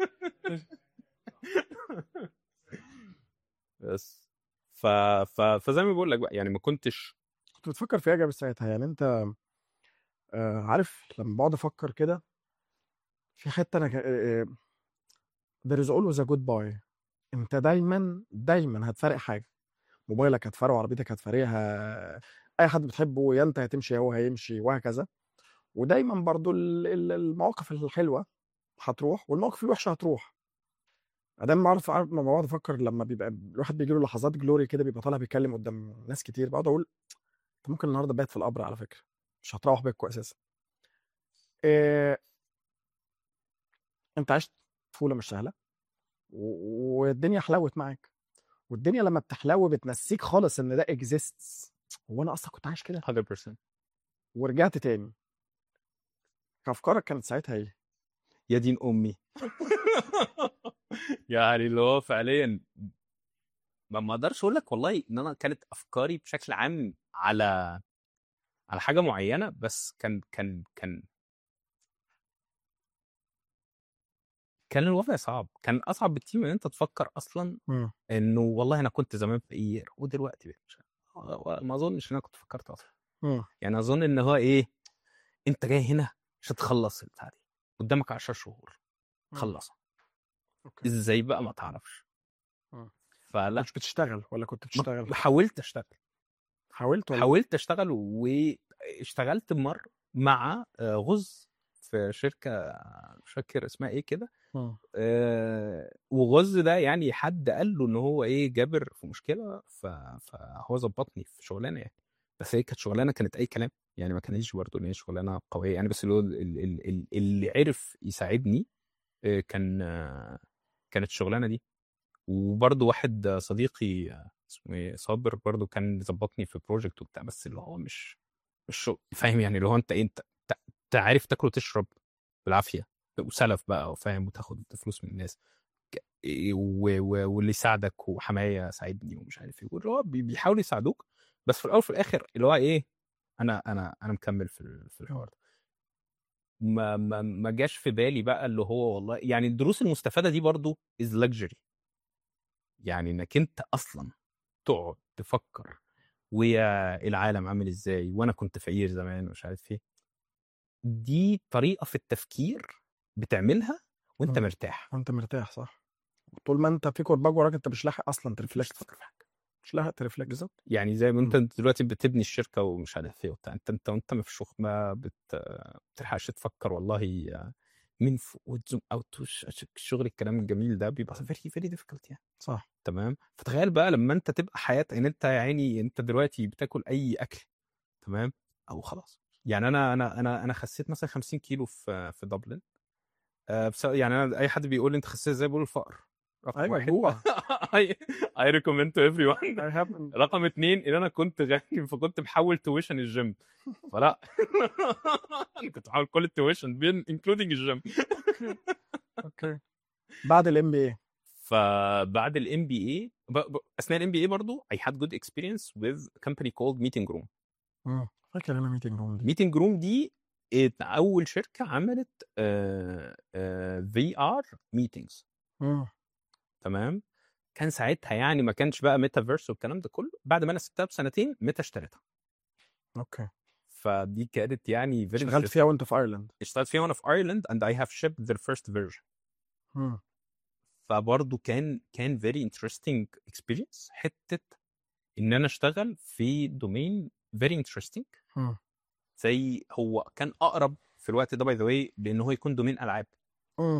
بس ف... ف... فزي ما بقول لك بقى يعني ما كنتش كنت بتفكر في ايه يا جابر ساعتها يعني انت آه عارف لما بقعد افكر كده في حته انا ك- آه، there is always a goodbye انت دايما دايما هتفرق حاجه موبايلك هتفرقه عربيتك هتفرقها اي حد بتحبه يا انت هتمشي يا هو هيمشي وهكذا ودايما برضو ال- ال- المواقف الحلوه هتروح والمواقف الوحشه هتروح دايما بعرف عارف لما بقعد افكر لما بيبقى الواحد بيجي له لحظات جلوري كده بيبقى طالع بيتكلم قدام ناس كتير بقعد اقول انت ممكن النهارده بايت في القبر على فكره مش هتروح بيتكم اساسا إيه... انت عشت طفوله مش سهله و- والدنيا حلوت معاك والدنيا لما بتحلو بتنسيك خالص ان ده اكزيستس هو انا اصلا كنت عايش كده 100% ورجعت تاني افكارك كانت ساعتها ايه؟ يا دين امي يعني اللي هو فعليا ما ما اقدرش اقول لك والله ان انا كانت افكاري بشكل عام على على حاجه معينه بس كان كان كان كان الوضع صعب كان اصعب بكتير من ان انت تفكر اصلا مم. انه والله انا كنت زمان فقير ودلوقتي مش ما اظنش ان انا كنت فكرت اصلا مم. يعني اظن ان هو ايه انت جاي هنا عشان تخلص البتاع دي قدامك 10 شهور مم. خلصها اوكي ازاي بقى ما تعرفش مم. فلا كنتش بتشتغل ولا كنت بتشتغل؟ ما- حاولت اشتغل حاولت ولا؟ حاولت اشتغل واشتغلت مره مع آه، غز في شركه مش فاكر اسمها ايه كده مم. آه، وغز ده يعني حد قال له ان هو ايه جابر في مشكله ف- فهو ظبطني في شغلانه يعني بس هي كانت شغلانه كانت اي كلام يعني ما كانتش برضه ان هي شغلانه قويه يعني بس اللي هو ال- ال- ال- اللي عرف يساعدني آه، كان آه، كانت الشغلانه دي وبرضه واحد صديقي آه، اسمه ايه صابر برضه كان ظبطني في بروجكت وبتاع بس اللي هو مش مش شغل فاهم يعني اللي هو انت ايه انت انت- انت عارف تاكل وتشرب بالعافيه وسلف بقى وفاهم وتاخد فلوس من الناس ك- إيه و- و- واللي يساعدك وحمايه ساعدني ومش عارف ايه واللي هو بي- بيحاولوا يساعدوك بس في الاول وفي الاخر اللي هو ايه انا انا انا مكمل في ال- في الحوار ده ما ما ما جاش في بالي بقى اللي هو والله يعني الدروس المستفاده دي برضو از luxury يعني انك انت اصلا تقعد تفكر ويا العالم عامل ازاي وانا كنت فقير زمان ومش عارف ايه دي طريقه في التفكير بتعملها وانت مم. مرتاح انت مرتاح صح طول ما انت في كرباج وراك انت مش لاحق اصلا مش ترفلكت تفكر في حاجه مش لاحق ترفلكت بالظبط يعني زي ما مم. انت دلوقتي بتبني الشركه ومش عارف ايه وبتاع انت انت وانت في الشغل ما بت... بتلحقش تفكر والله مين فوق وتزوم اوت الشغل الكلام الجميل ده بيبقى فيري فيري ديفيكولت يعني صح تمام فتخيل بقى لما انت تبقى حياتك ان انت يا عيني انت دلوقتي بتاكل اي اكل تمام او خلاص يعني انا انا انا انا خسيت مثلا 50 كيلو في في دبلن آه، بس يعني انا اي حد بيقول لي انت خسيت ازاي بقول الفقر رقم ايوه واحد جوع I, I recommend to everyone I have رقم اتنين ان انا كنت غني فكنت محول تويشن الجيم فلا انا كنت محول كل التويشن بين انكلودنج الجيم اوكي بعد الام بي اي فبعد الام بي اي اثناء الام بي اي برضه I had good experience with a company called Meeting Room فاكر انا ميتنج روم دي ميتنج روم دي ات- اول شركه عملت في ار ميتنجز مم. تمام كان ساعتها يعني ما كانش بقى ميتافيرس والكلام ده كله بعد ما انا سبتها بسنتين ميتا اشتريتها اوكي فدي كانت يعني very اشتغلت interesting. فيها وانت في ايرلند اشتغلت فيها وانا في ايرلند and I have shipped their first version مم. فبرضه كان كان very interesting experience حته ان انا اشتغل في دومين very interesting مم. زي هو كان اقرب في الوقت ده باي ذا واي لان هو يكون دومين العاب مم.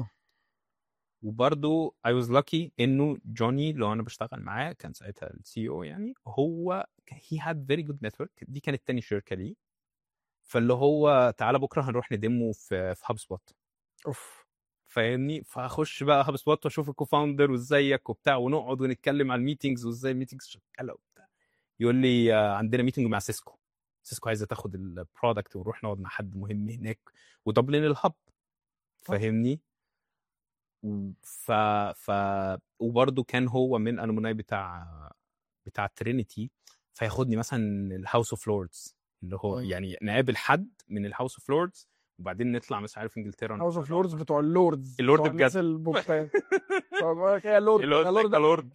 وبرضه I was lucky انه جوني لو انا بشتغل معاه كان ساعتها السي او يعني هو he had very good network دي كانت تاني شركه ليه فاللي هو تعالى بكره هنروح ندمه في في هاب سبوت اوف فاهمني فاخش بقى هاب سبوت واشوف الكوفاوندر وازيك وبتاع ونقعد ونتكلم على الميتنجز وازاي الميتنجز شغاله وبتاع يقول لي آه، عندنا ميتنج مع سيسكو سيسكو عايزه تاخد البرودكت ونروح نقعد مع حد مهم هناك ودبلن الهب فاهمني و- ف ف وبرده كان هو من الومناي بتاع بتاع ترينيتي فياخدني مثلا الهاوس اوف لوردز اللي هو طيب. يعني نقابل حد من الهاوس اوف لوردز وبعدين نطلع مش عارف انجلترا هاوس اوف لوردز بتوع اللوردز اللورد بتوع الناس بجد. البوكتات بقول لك يا لورد اللي هو يا لورد لورد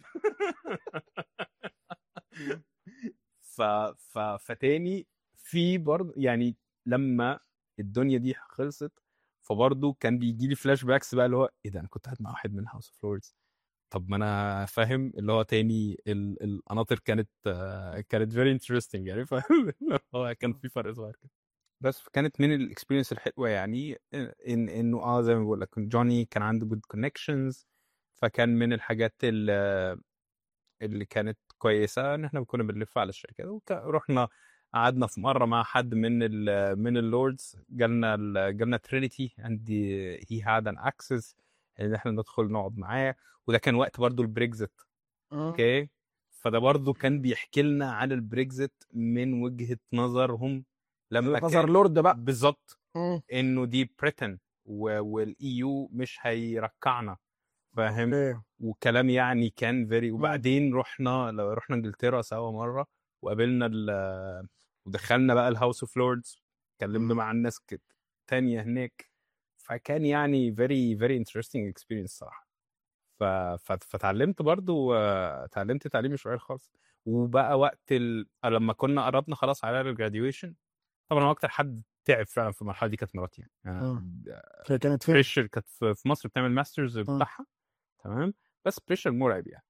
ف ف فتاني في برضه يعني لما الدنيا دي خلصت فبرضه كان بيجي لي فلاش باكس بقى اللي هو ايه ده انا كنت قاعد مع واحد من هاوس اوف لوردز طب ما انا فاهم اللي هو تاني ال- القناطر كانت آه، كانت فيري انترستنج يعني فاهم هو كان في فرق صغير كده بس كانت من الاكسبيرينس الحلوه يعني ان انه اه زي ما بقول لك جوني كان عنده جود كونكشنز فكان من الحاجات اللي, اللي كانت كويسه ان احنا كنا بنلف على الشركات ورحنا قعدنا في مره مع حد من ال من اللوردز جالنا ال- جالنا ترينيتي اند هي هاد ان اكسس ان احنا ندخل نقعد معاه وده كان وقت برضو البريكزت اوكي فده برضو كان بيحكي لنا عن البريكزت من وجهه نظرهم لما نظر كان لورد بقى بالظبط مم. انه دي بريتن والاي يو مش هيركعنا فاهم اوكي وكلام يعني كان فيري وبعدين رحنا لو رحنا انجلترا سوا مره وقابلنا ال ودخلنا بقى الهاوس اوف لوردز اتكلمنا مم. مع الناس كت- تانية هناك فكان يعني very very interesting experience صراحه ف... ف... فتعلمت برضو آه، اتعلمت تعليم مش قليل خالص وبقى وقت ال... لما كنا قربنا خلاص على الجراديويشن طبعا هو اكتر حد تعب فعلا في المرحله دي كانت مراتي يعني مم. هي كانت فين؟ بريشر كانت في في مصر بتعمل ماسترز مم. بتاعها تمام بس بريشر مرعب يعني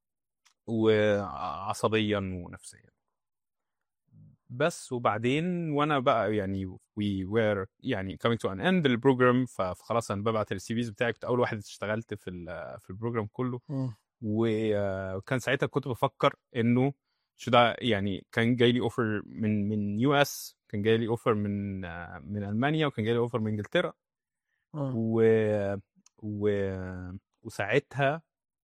وعصبيا ونفسيا بس وبعدين وانا بقى يعني we were يعني coming to an end البروجرام ف- فخلاص انا ببعت السي فيز بتاعي كنت اول واحد اشتغلت في ال- في البروجرام كله مم. و- وكان ساعتها كنت بفكر انه شو ده يعني كان جاي لي اوفر من من يو اس كان جاي لي اوفر من آه، من المانيا وكان جاي لي اوفر من انجلترا مم. و... و... وساعتها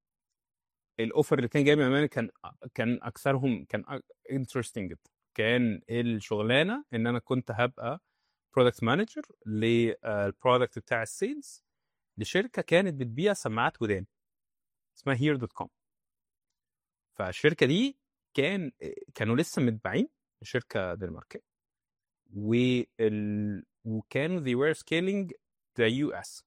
الاوفر اللي كان جاي من المانيا كان كان اكثرهم كان انترستنج جدا كان الشغلانه ان انا كنت هبقى برودكت مانجر للبرودكت بتاع السيلز لشركه كانت بتبيع سماعات ودان اسمها هير دوت كوم فالشركه دي كان كانوا لسه متباعين شركه دنماركيه وال... وكانوا they were scaling the US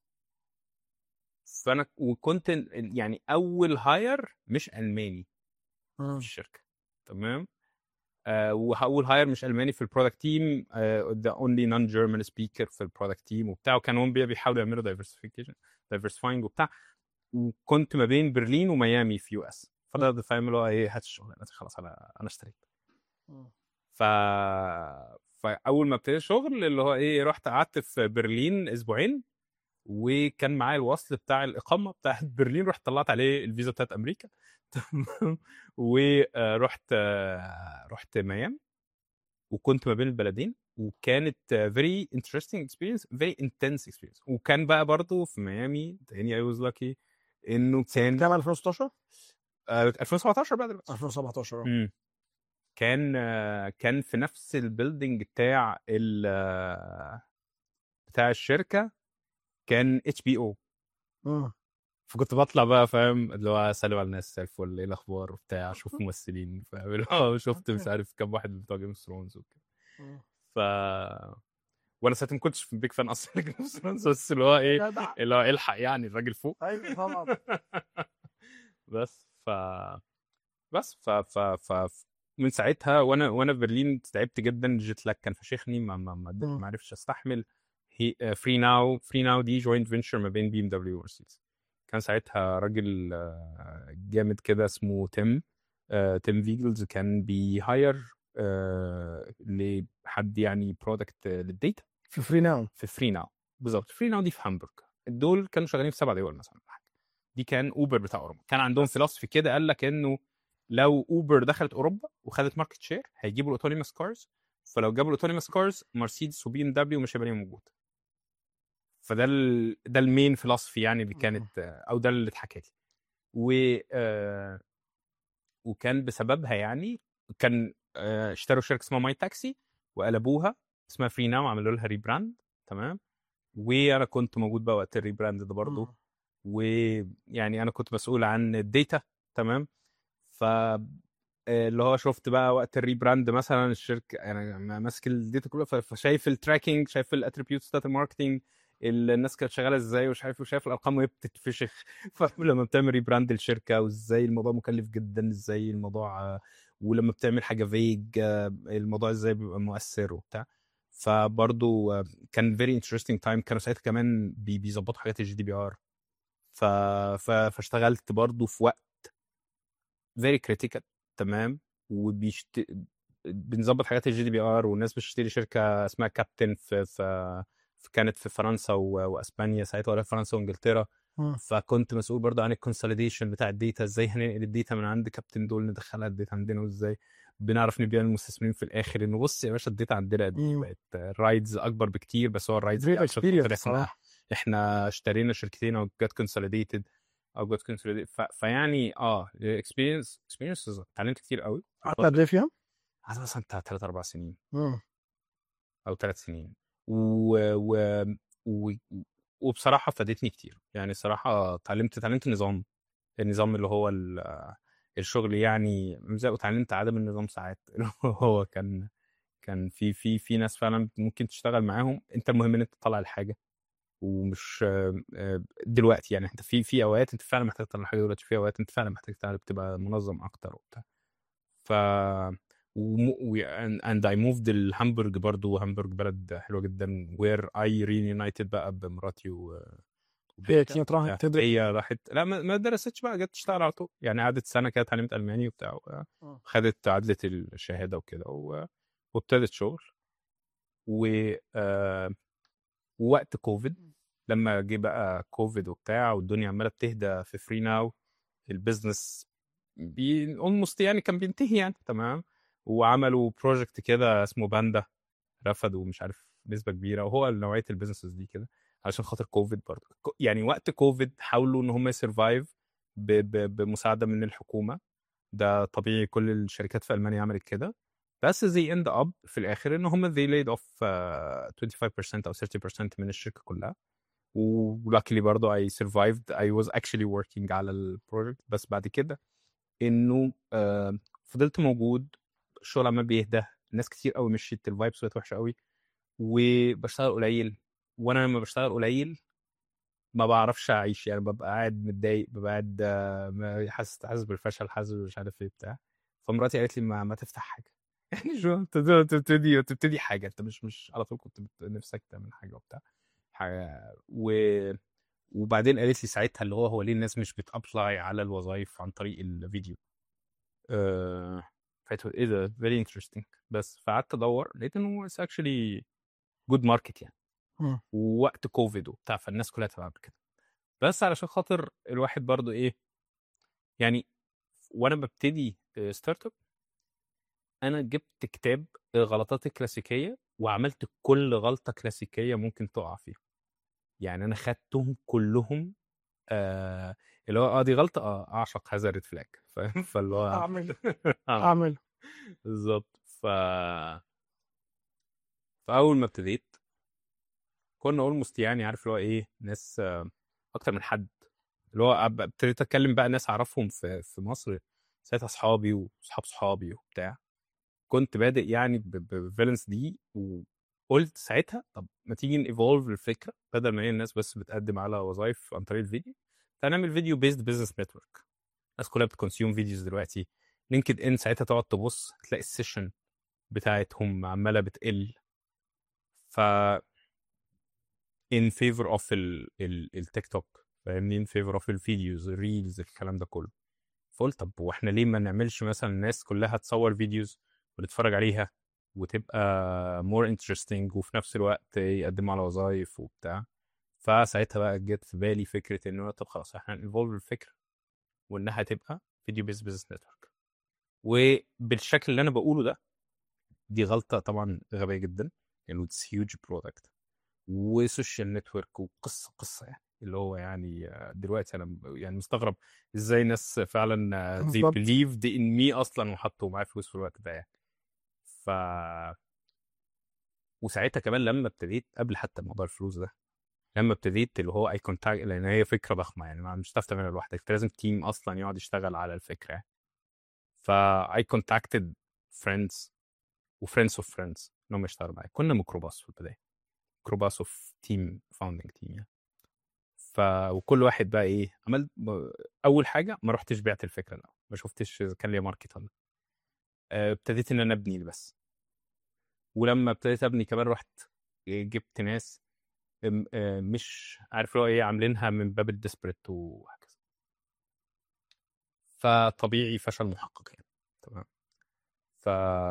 فانا وكنت ال- يعني اول هاير مش الماني مم. في الشركه تمام آه واول هاير مش الماني في البرودكت تيم ذا اونلي نون جيرمان سبيكر في البرودكت تيم وبتاع وكانوا هم بي- بيحاولوا يعملوا دايفرسيفيكيشن دايفرسيفاينج وبتاع وكنت ما بين برلين وميامي في يو اس فده فاهم اللي هو ايه هات الشغلانه دي خلاص انا انا اشتريت مم. ف فاول ما ابتديت شغل اللي هو ايه رحت قعدت في برلين اسبوعين وكان معايا الوصل بتاع الاقامه بتاعت برلين رحت طلعت عليه الفيزا بتاعت امريكا تمام ورحت رحت ميامي وكنت ما بين البلدين وكانت فيري انترستنج اكسبيرينس فيري انتنس اكسبيرينس وكان بقى برضو في ميامي تاني اي واز لاكي انه كان كام 2016 آه، 2017 بقى دلوقتي 2017 اه مم. كان آه، كان في نفس البيلدينج بتاع ال آه، بتاع الشركه كان اتش بي او مم. فكنت بطلع بقى فاهم اللي هو اسلم على الناس زي الفل ايه الاخبار وبتاع اشوف ممثلين فاهم اللي هو شفت مش عارف كام واحد بتوع جيم اوف ثرونز وكده مم. ف وانا ساعتها ما كنتش في بيج فان اصلا جيم اوف ثرونز بس اللي هو ايه جدع. اللي هو الحق يعني الراجل فوق ايوه طبعا بس ف بس ف ف ف من ساعتها وانا وانا في برلين تعبت جدا الجيت لاج كان فشخني ما ما ما, مم. ما عرفتش استحمل هي فري ناو فري ناو دي جوينت فينشر ما بين بي ام دبليو ومرسيدس كان ساعتها راجل آه، جامد كده اسمه تيم آه، تيم فيجلز كان بيهاير آه، لحد يعني برودكت للديتا في فري ناو في فري ناو بالظبط فري ناو دي في هامبورغ دول كانوا شغالين في سبع دول مثلا ولا حاجه دي كان اوبر بتاع اوروبا كان عندهم فلسفي كده قال لك انه لو اوبر دخلت اوروبا وخدت ماركت شير هيجيبوا الاوتونيموس كارز فلو جابوا الاوتونيموس كارز مرسيدس وبي ام دبليو مش هيبقى ليهم وجود فده ال... ده المين فلسفي يعني اللي كانت او ده اللي اتحكى لي و آه، وكان بسببها يعني كان آه، اشتروا شركه اسمها ماي تاكسي وقلبوها اسمها فري ناو عملوا لها ريبراند تمام وانا كنت موجود بقى وقت الريبراند ده برضو مم. ويعني انا كنت مسؤول عن الداتا تمام ف آه، اللي هو شفت بقى وقت الريبراند مثلا الشركه انا ماسك الداتا كلها ف- فشايف التراكنج شايف الاتريبيوتس بتاعت الماركتنج ال- الناس كانت شغاله ازاي ومش عارف وشايف الارقام وهي بتتفشخ فلما بتعمل ريبراند الشركه وازاي الموضوع مكلف جدا ازاي الموضوع آه، ولما بتعمل حاجه فيج الموضوع ازاي بيبقى مؤثر وبتاع فبرضه آه، كان فيري انترستنج تايم كانوا ساعتها كمان بي- بيظبطوا حاجات الجي دي بي ار ف... ف... فاشتغلت برضو في وقت فيري كريتيكال تمام وبيشت... بنظبط حاجات الجي دي بي ار والناس بتشتري شركه اسمها كابتن في في, في كانت في فرنسا و... واسبانيا ساعتها ولا فرنسا وانجلترا مم. فكنت مسؤول برضه عن الكونسوليديشن بتاع الداتا ازاي هننقل الداتا من عند كابتن دول ندخلها الداتا عندنا وازاي بنعرف نبيع للمستثمرين في الاخر انه بص يا باشا الداتا عندنا قد إيه؟ مم. بقت الرايدز اكبر بكتير بس هو الرايدز Great دي عشان خاطر experience احنا صراحة. احنا اشترينا شركتين او جت كونسوليديتد او جت كونسوليديتد فيعني اه اكسبيرينس اكسبيرينس اتعلمت كتير قوي قعدت قد ايه فيها؟ قعدت مثلا بتاع ثلاث اربع سنين مم. او ثلاث سنين و... و... و... وبصراحه فادتني كتير يعني صراحه اتعلمت اتعلمت النظام النظام اللي هو ال... الشغل يعني زي واتعلمت عدم النظام ساعات اللي هو كان كان في في في ناس فعلا ممكن تشتغل معاهم انت المهم ان انت تطلع الحاجه ومش آه، دلوقتي يعني انت في في اوقات انت فعلا محتاج تطلع حاجه دلوقتي في اوقات انت فعلا محتاج تعرف تبقى منظم اكتر وبتاع ف وم- و and I moved الهامبورج برضو هامبورج بلد حلوه جدا where I reunited بقى بمراتي و هي وبنتها. كانت راحت تدرس هي راحت لا ما ما درستش بقى جت تشتغل على طول يعني قعدت سنه كده اتعلمت الماني وبتاع خدت عدلة الشهاده وكده و- وابتدت شغل و آه، ووقت كوفيد لما جه بقى كوفيد وبتاع والدنيا عماله بتهدى في فري ناو البيزنس بي اولموست يعني كان بينتهي يعني تمام وعملوا بروجكت كده اسمه باندا رفضوا مش عارف نسبه كبيره وهو نوعيه البيزنسز دي كده علشان خاطر كوفيد برضه كو- يعني وقت كوفيد حاولوا ان هم يسرفايف بمساعده من الحكومه ده طبيعي كل الشركات في المانيا عملت كده بس زي اند اب في الاخر ان هم they laid off uh, 25% او 30% من الشركه كلها ولكلي برضه I survived I was actually working على البروجكت بس بعد كده انه آه، فضلت موجود الشغل عمال بيهدى ناس كتير قوي مشيت الفايبس بقت وحشه قوي وبشتغل قليل وانا لما بشتغل قليل ما بعرفش اعيش يعني ببقى قاعد متضايق ببقى قاعد آه، ما- حاسس حاسس بالفشل حاسس مش عارف ايه بتاع فمراتي قالت لي ما, ما تفتح حاجه يعني شو تبتدي تبتدي تبتدي حاجه انت مش مش على طول كنت بت- نفسك تعمل حاجه وبتاع حاجة و وبعدين قالت لي ساعتها اللي هو هو ليه الناس مش بتابلاي على الوظائف عن طريق الفيديو آه، فقلت ايه ده very interesting بس فقعدت ادور لقيت انه it's actually good market يعني مم. ووقت كوفيد وبتاع فالناس كلها تبقى كده بس علشان خاطر الواحد برضو ايه يعني وانا ببتدي ستارت اب انا جبت كتاب الغلطات الكلاسيكيه وعملت كل غلطه كلاسيكيه ممكن تقع فيها يعني انا خدتهم كلهم آه اللي هو اه دي غلطه اه اعشق هذا الريد فلاج فاهم فاللي هو اعمل آه. اعمل بالظبط ف فاول ما ابتديت كنا اولموست يعني عارف اللي هو ايه ناس آه، اكتر من حد اللي هو أب- ابتديت اتكلم بقى ناس اعرفهم في في مصر ساعتها اصحابي واصحاب صحابي وبتاع كنت بادئ يعني بفالنس دي وقلت ساعتها طب ما تيجي نيفولف الفكره بدل ما هي الناس بس بتقدم على وظائف عن طريق الفيديو تعال نعمل فيديو بيزد بزنس نتورك الناس كلها بتكونسيوم فيديوز دلوقتي لينكد ان ساعتها تقعد تبص تلاقي السيشن بتاعتهم عماله بتقل ف in favor of ال ال التيك توك فاهمني in favor of الفيديوز الريلز الكلام ده كله فقلت طب واحنا ليه ما نعملش مثلا الناس كلها تصور فيديوز ونتفرج عليها وتبقى more interesting وفي نفس الوقت يقدموا على وظائف وبتاع فساعتها بقى جت في بالي فكره انه طب خلاص احنا نفولف الفكره وانها تبقى فيديو بيز بزنس نتورك وبالشكل اللي انا بقوله ده دي غلطه طبعا غبيه جدا لانه اتس هيوج برودكت وسوشيال نتورك وقصه قصه يعني اللي هو يعني آه، دلوقتي انا م- يعني مستغرب ازاي ناس فعلا آه، they بالظبط. believed in me اصلا وحطوا معايا فلوس في الوقت ده يعني ف وساعتها كمان لما ابتديت قبل حتى موضوع الفلوس ده لما ابتديت اللي هو اي كونتاكت لان هي فكره ضخمه يعني ما- مش هتعرف تعملها لوحدك انت لازم تيم اصلا يقعد يشتغل على الفكره يعني. فا I contacted friends وفريندز اوف فريندز انهم يشتغلوا معايا كنا ميكروباص في البدايه ميكروباص اوف تيم فاوندنج تيم يعني ف وكل واحد بقى ايه عملت ب- اول حاجه ما رحتش بعت الفكره الاول ما شفتش إذا كان ليا ماركت ولا لأ. آه، ابتديت ان انا ابني بس ولما ابتديت ابني كمان رحت جبت ناس م- آه، مش عارف اللي هو ايه عاملينها من باب الديسبريت وهكذا فطبيعي فشل محقق يعني تمام ف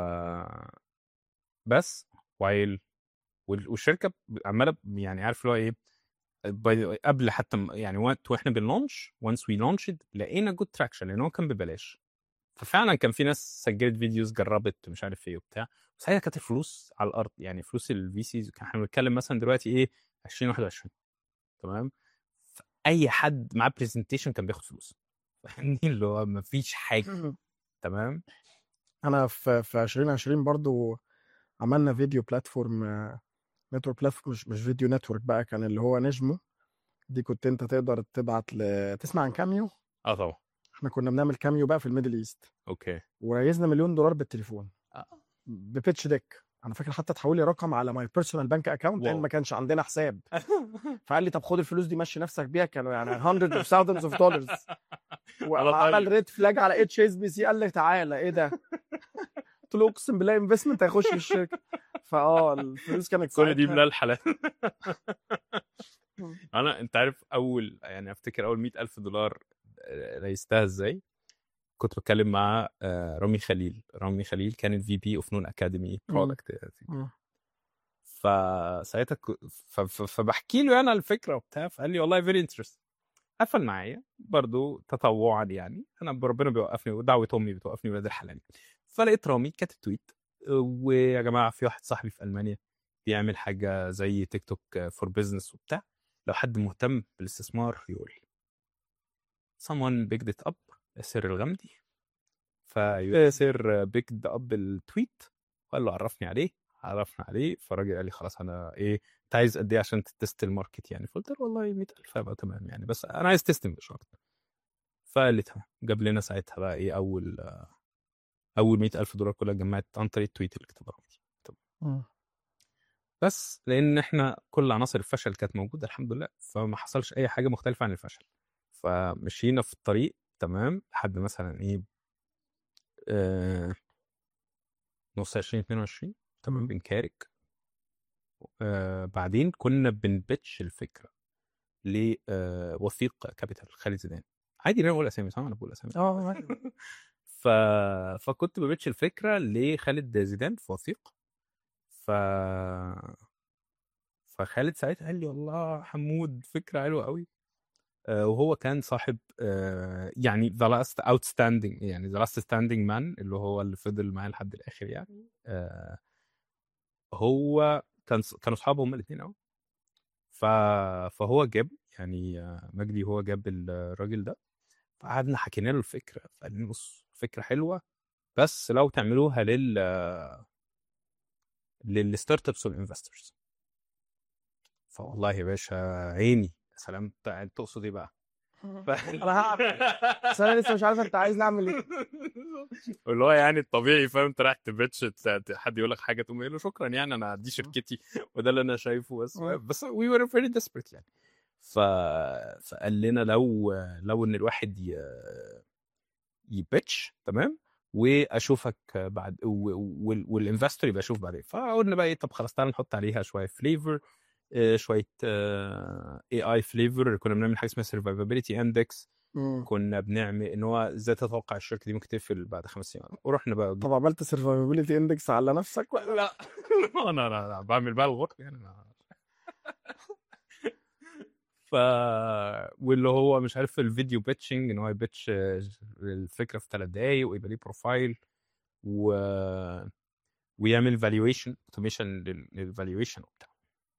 بس وايل وال- والشركه عماله يعني عارف اللي هو ايه by the way، قبل حتى م- يعني وقت واحنا بنلونش وانس وي لونشد لقينا جود تراكشن لان هو كان ببلاش ففعلا كان في ناس سجلت فيديوز جربت مش عارف ايه وبتاع ساعتها كانت الفلوس على الارض يعني فلوس الفي سيز احنا بنتكلم مثلا دلوقتي ايه 2021 تمام اي حد معاه برزنتيشن كان بياخد فلوس فاهمني اللي هو مفيش حاجه تمام انا في في 2020 برضو عملنا فيديو بلاتفورم نتورك بلاتفورم مش مش فيديو نتورك بقى كان اللي هو نجمو دي كنت انت تقدر تبعت ل... تسمع عن كاميو اه طبعا احنا كنا بنعمل كاميو بقى في الميدل ايست اوكي وريزنا مليون دولار بالتليفون آه. ببيتش ديك انا فاكر حتى اتحول لي رقم على ماي بيرسونال بانك اكونت لان واو. ما كانش عندنا حساب فقال لي طب خد الفلوس دي مشي نفسك بيها كانوا يعني hundreds of thousands of dollars وعمل طيب. ريد فلاج على اتش اس بي سي قال لي تعالى ايه ده قلت له اقسم بالله انفستمنت هيخش الشركه فاه الفلوس كانت كل دي ساعتها- من الحلال انا انت عارف اول يعني افتكر اول مئة ألف دولار آه، ريستها ازاي كنت بتكلم مع آه، رامي خليل رامي خليل كان الفي بي اوف نون اكاديمي برودكت مم. فساعتها ك- ف- ف- فبحكي له انا الفكره وبتاع فقال لي والله فيري انترست قفل معايا برضو تطوعا يعني انا ربنا بيوقفني ودعوه امي بتوقفني ولاد الحلال فلقيت رامي كاتب تويت ويا جماعه في واحد صاحبي في المانيا بيعمل حاجه زي تيك توك فور بزنس وبتاع لو حد مهتم بالاستثمار يقول لي someone picked it up ياسر الغمدي فياسر بيكد اب التويت وقال له عرفني عليه عرفنا عليه فالراجل قال لي خلاص انا ايه انت عايز قد ايه عشان تتست الماركت يعني فقلت له والله 100000 هيبقى تمام يعني بس انا عايز تستم مش اكتر فقال لي تمام جاب لنا ساعتها بقى ايه اول اول 100000 دولار كلها اتجمعت عن طريق التويت اللي كتبها رامي. مم. بس لان احنا كل عناصر الفشل كانت موجوده الحمد لله فما حصلش اي حاجه مختلفه عن الفشل فمشينا في الطريق تمام لحد مثلا ايه آه نص 2022 تمام بنكارك آه بعدين كنا بنبتش الفكره لوثيق كابيتال خالد زيدان عادي انا بقول اسامي صح انا بقول اسامي اه ف... فكنت ببيتش الفكره لخالد زيدان في وثيق ف فخالد ساعتها قال لي والله حمود فكره حلوه قوي آه، وهو كان صاحب آه، يعني ذا لاست اوتستاندينج يعني ذا لاست ستاندينج مان اللي هو اللي فضل معاه لحد الاخر يعني آه، هو كان كانوا اصحابه هما الاثنين قوي ف... فهو جاب يعني آه، مجدي هو جاب الراجل ده فقعدنا حكينا له الفكره فقال لي بص فكره حلوه بس لو تعملوها لل للستارت ابس والانفسترز فوالله يا باشا عيني يا سلام ت- تقصد ايه بقى؟ ف... انا هعمل بس انا لسه مش عارف انت عايز نعمل ايه اللي هو يعني الطبيعي فاهم انت رايح تبتش ت- حد يقول لك حاجه تقوم قايل له شكرا يعني انا دي شركتي وده اللي انا شايفه بس مم. بس وي ور فيري ديسبريت يعني ف... فقال لنا لو لو ان الواحد ي... يبتش تمام واشوفك بعد و- وال- والانفستور يبقى اشوف بعدين فقلنا بقى ايه طب خلاص تعالى نحط عليها شويه فليفر شويه اي اي فليفر كنا بنعمل حاجه اسمها سرفايفابيلتي اندكس مم. كنا بنعمل ان هو ازاي تتوقع الشركه دي ممكن تقفل بعد خمس سنين ورحنا بقى طب عملت سرفايفابيلتي اندكس على نفسك ولا لا انا انا أنا بعمل بقى الغرب يعني أنا... ف واللي هو مش عارف الفيديو بيتشنج ان هو يبيتش الفكره في ثلاث دقايق ويبقى ليه بروفايل و ويعمل فالويشن اوتوميشن للفالويشن وبتاع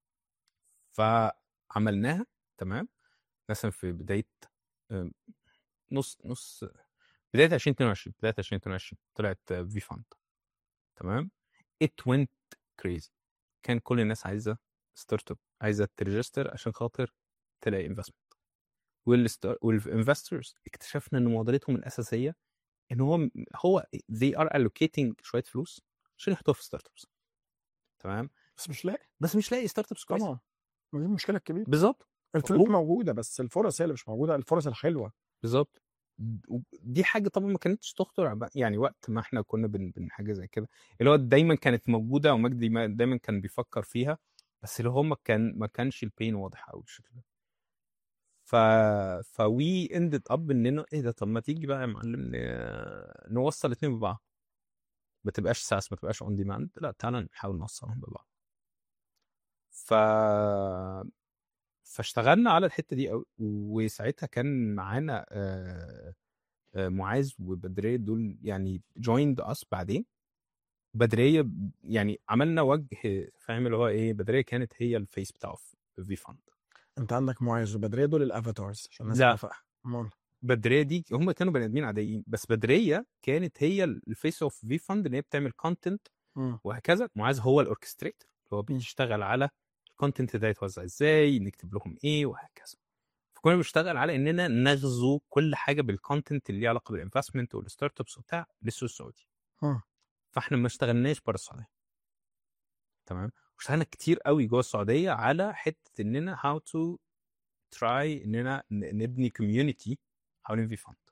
فعملناها تمام مثلا في بدايه آم، نص نص بدايه 2022 بدايه 2022 طلعت في فاند تمام it went crazy كان كل الناس عايزه ستارت اب عايزه تريجستر عشان خاطر تلاقي انفستمنت والانفسترز اكتشفنا ان معضلتهم الاساسيه ان هو هو they are allocating شويه فلوس عشان يحطوها في ستارت ابس تمام بس مش لاقي بس مش لاقي ستارت ابس كويس طبعا ما دي المشكله الكبيره بالظبط الفلوس هو- موجوده بس الفرص هي اللي مش موجوده الفرص الحلوه بالظبط دي حاجه طبعا ما كانتش تخطر على بال- يعني وقت ما احنا كنا بن, بن حاجه زي كده اللي هو دايما كانت موجوده ومجدي ما- دايما كان بيفكر فيها بس اللي هم كان ما كانش البين واضح قوي بالشكل ده ف فوي اندد اب اننا ايه ده طب ما تيجي بقى يا معلم ن- نوصل الاثنين ببعض ما تبقاش ساس ما تبقاش اون ديماند لا تعالى نحاول نوصلهم ببعض ف فاشتغلنا على الحته دي قوي وساعتها كان معانا آه، آه، معاذ وبدريه دول يعني جويند اس بعدين بدريه ب- يعني عملنا وجه فاهم اللي هو ايه بدريه كانت هي الفيس بتاعه في في فاند انت عندك معاذ وبدريه دول الافاتارز عشان الناس لا. تبقى فاهمة. بدريه دي هم كانوا بني ادمين عاديين بس بدريه كانت هي الفيس اوف في فاند ان هي بتعمل كونتنت مم. وهكذا معاذ هو الاوركستريتور هو بيشتغل على الكونتنت ده يتوزع ازاي نكتب لهم ايه وهكذا فكنا بنشتغل على اننا نغزو كل حاجه بالكونتنت اللي ليه علاقه بالانفستمنت والستارت ابس وبتاع للسوق السعودي مم. فاحنا ما اشتغلناش بره السعوديه تمام واشتغلنا كتير قوي جوه السعوديه على حته اننا هاو تو تراي اننا ن- نبني كوميونتي حوالين في فاند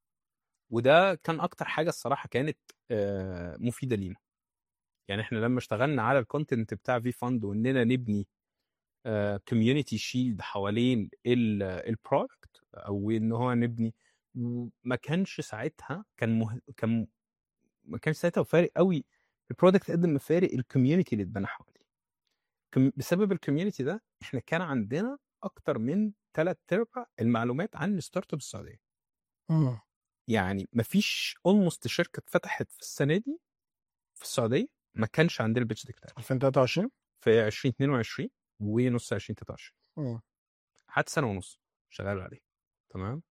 وده كان اكتر حاجه الصراحه كانت آه، مفيده لينا يعني احنا لما اشتغلنا على الكونتنت بتاع في فاند واننا نبني كوميونتي شيلد حوالين البرودكت او ان هو نبني ما كانش ساعتها كان مه... كان ما كانش ساعتها فارق قوي البرودكت قد ما فارق الكوميونتي اللي اتبنى حواليه كم- بسبب الكوميونتي ده احنا كان عندنا اكتر من ثلاث ارباع المعلومات عن الستارت اب السعوديه مم. يعني مفيش اولموست شركه اتفتحت في السنه دي في السعوديه ما كانش عندنا البيتش ديك بتاعها 2023 في 2022 ونص 2023 مم. قعدت سنه ونص شغال عليه تمام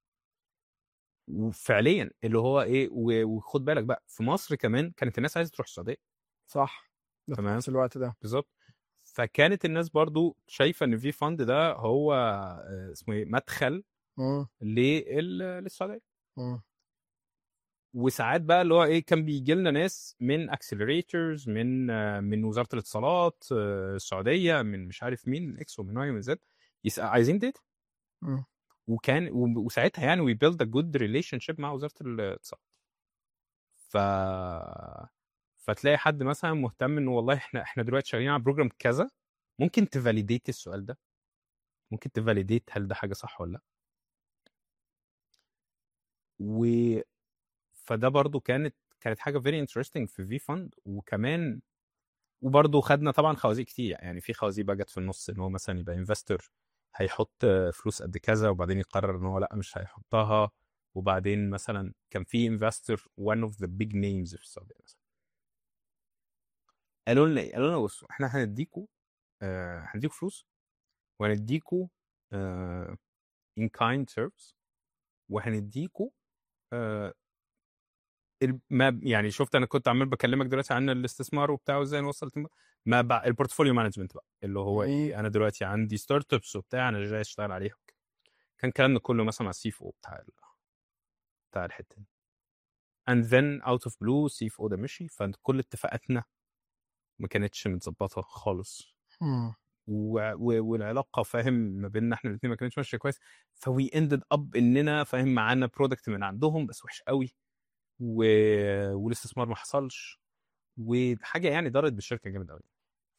وفعليا اللي هو ايه و- وخد بالك بقى في مصر كمان كانت الناس عايزه تروح السعوديه صح ده في تمام. نفس الوقت ده بالظبط فكانت الناس برضو شايفه ان في فند ده هو آه، اسمه ايه مدخل مم. لل- للسعوديه مم. وساعات بقى اللي هو ايه كان بيجي لنا ناس من اكسلريتورز من آه، من وزاره الاتصالات آه، السعوديه من مش عارف مين من اكس ومن واي ومن زد يسأل عايزين داتا مم. وكان و- وساعتها يعني وي بيلد ا جود ريليشن شيب مع وزاره الاتصالات ف فتلاقي حد مثلا مهتم انه والله احنا احنا دلوقتي شغالين على بروجرام كذا ممكن تفاليديت السؤال ده ممكن تفاليديت هل ده حاجه صح ولا لا و فده برضو كانت كانت حاجه فيري انترستنج في في فند وكمان وبرضه خدنا طبعا خوازيق كتير يعني في خوازيق بقى جت في النص ان هو مثلا يبقى انفستور هيحط فلوس قد كذا وبعدين يقرر ان هو لا مش هيحطها وبعدين مثلا كان في انفستور one of the big names في السعوديه مثلا قالوا لنا ايه؟ قالوا لنا بصوا احنا هنديكوا آه هنديكوا فلوس وهنديكوا آه in kind service وهنديكوا آه ال- ما يعني شفت انا كنت عمال بكلمك دلوقتي عن الاستثمار وبتاع وازاي نوصل التم- ما بقى البورتفوليو مانجمنت بقى اللي هو ايه انا دلوقتي عندي ستارت ابس وبتاع انا جاي اشتغل عليها كان كلامنا كله مثلا مع السي اف او بتاع ال- بتاع الحته دي and then out of blue سي اف او ده مشي فكل اتفاقاتنا ما كانتش متظبطه خالص مم. و... و... والعلاقه فاهم ما بيننا احنا الاثنين ما كانتش ماشيه كويس فوي اندد اب اننا فاهم معانا برودكت من عندهم بس وحش قوي و... والاستثمار ما حصلش وحاجه يعني ضرت بالشركه جامد قوي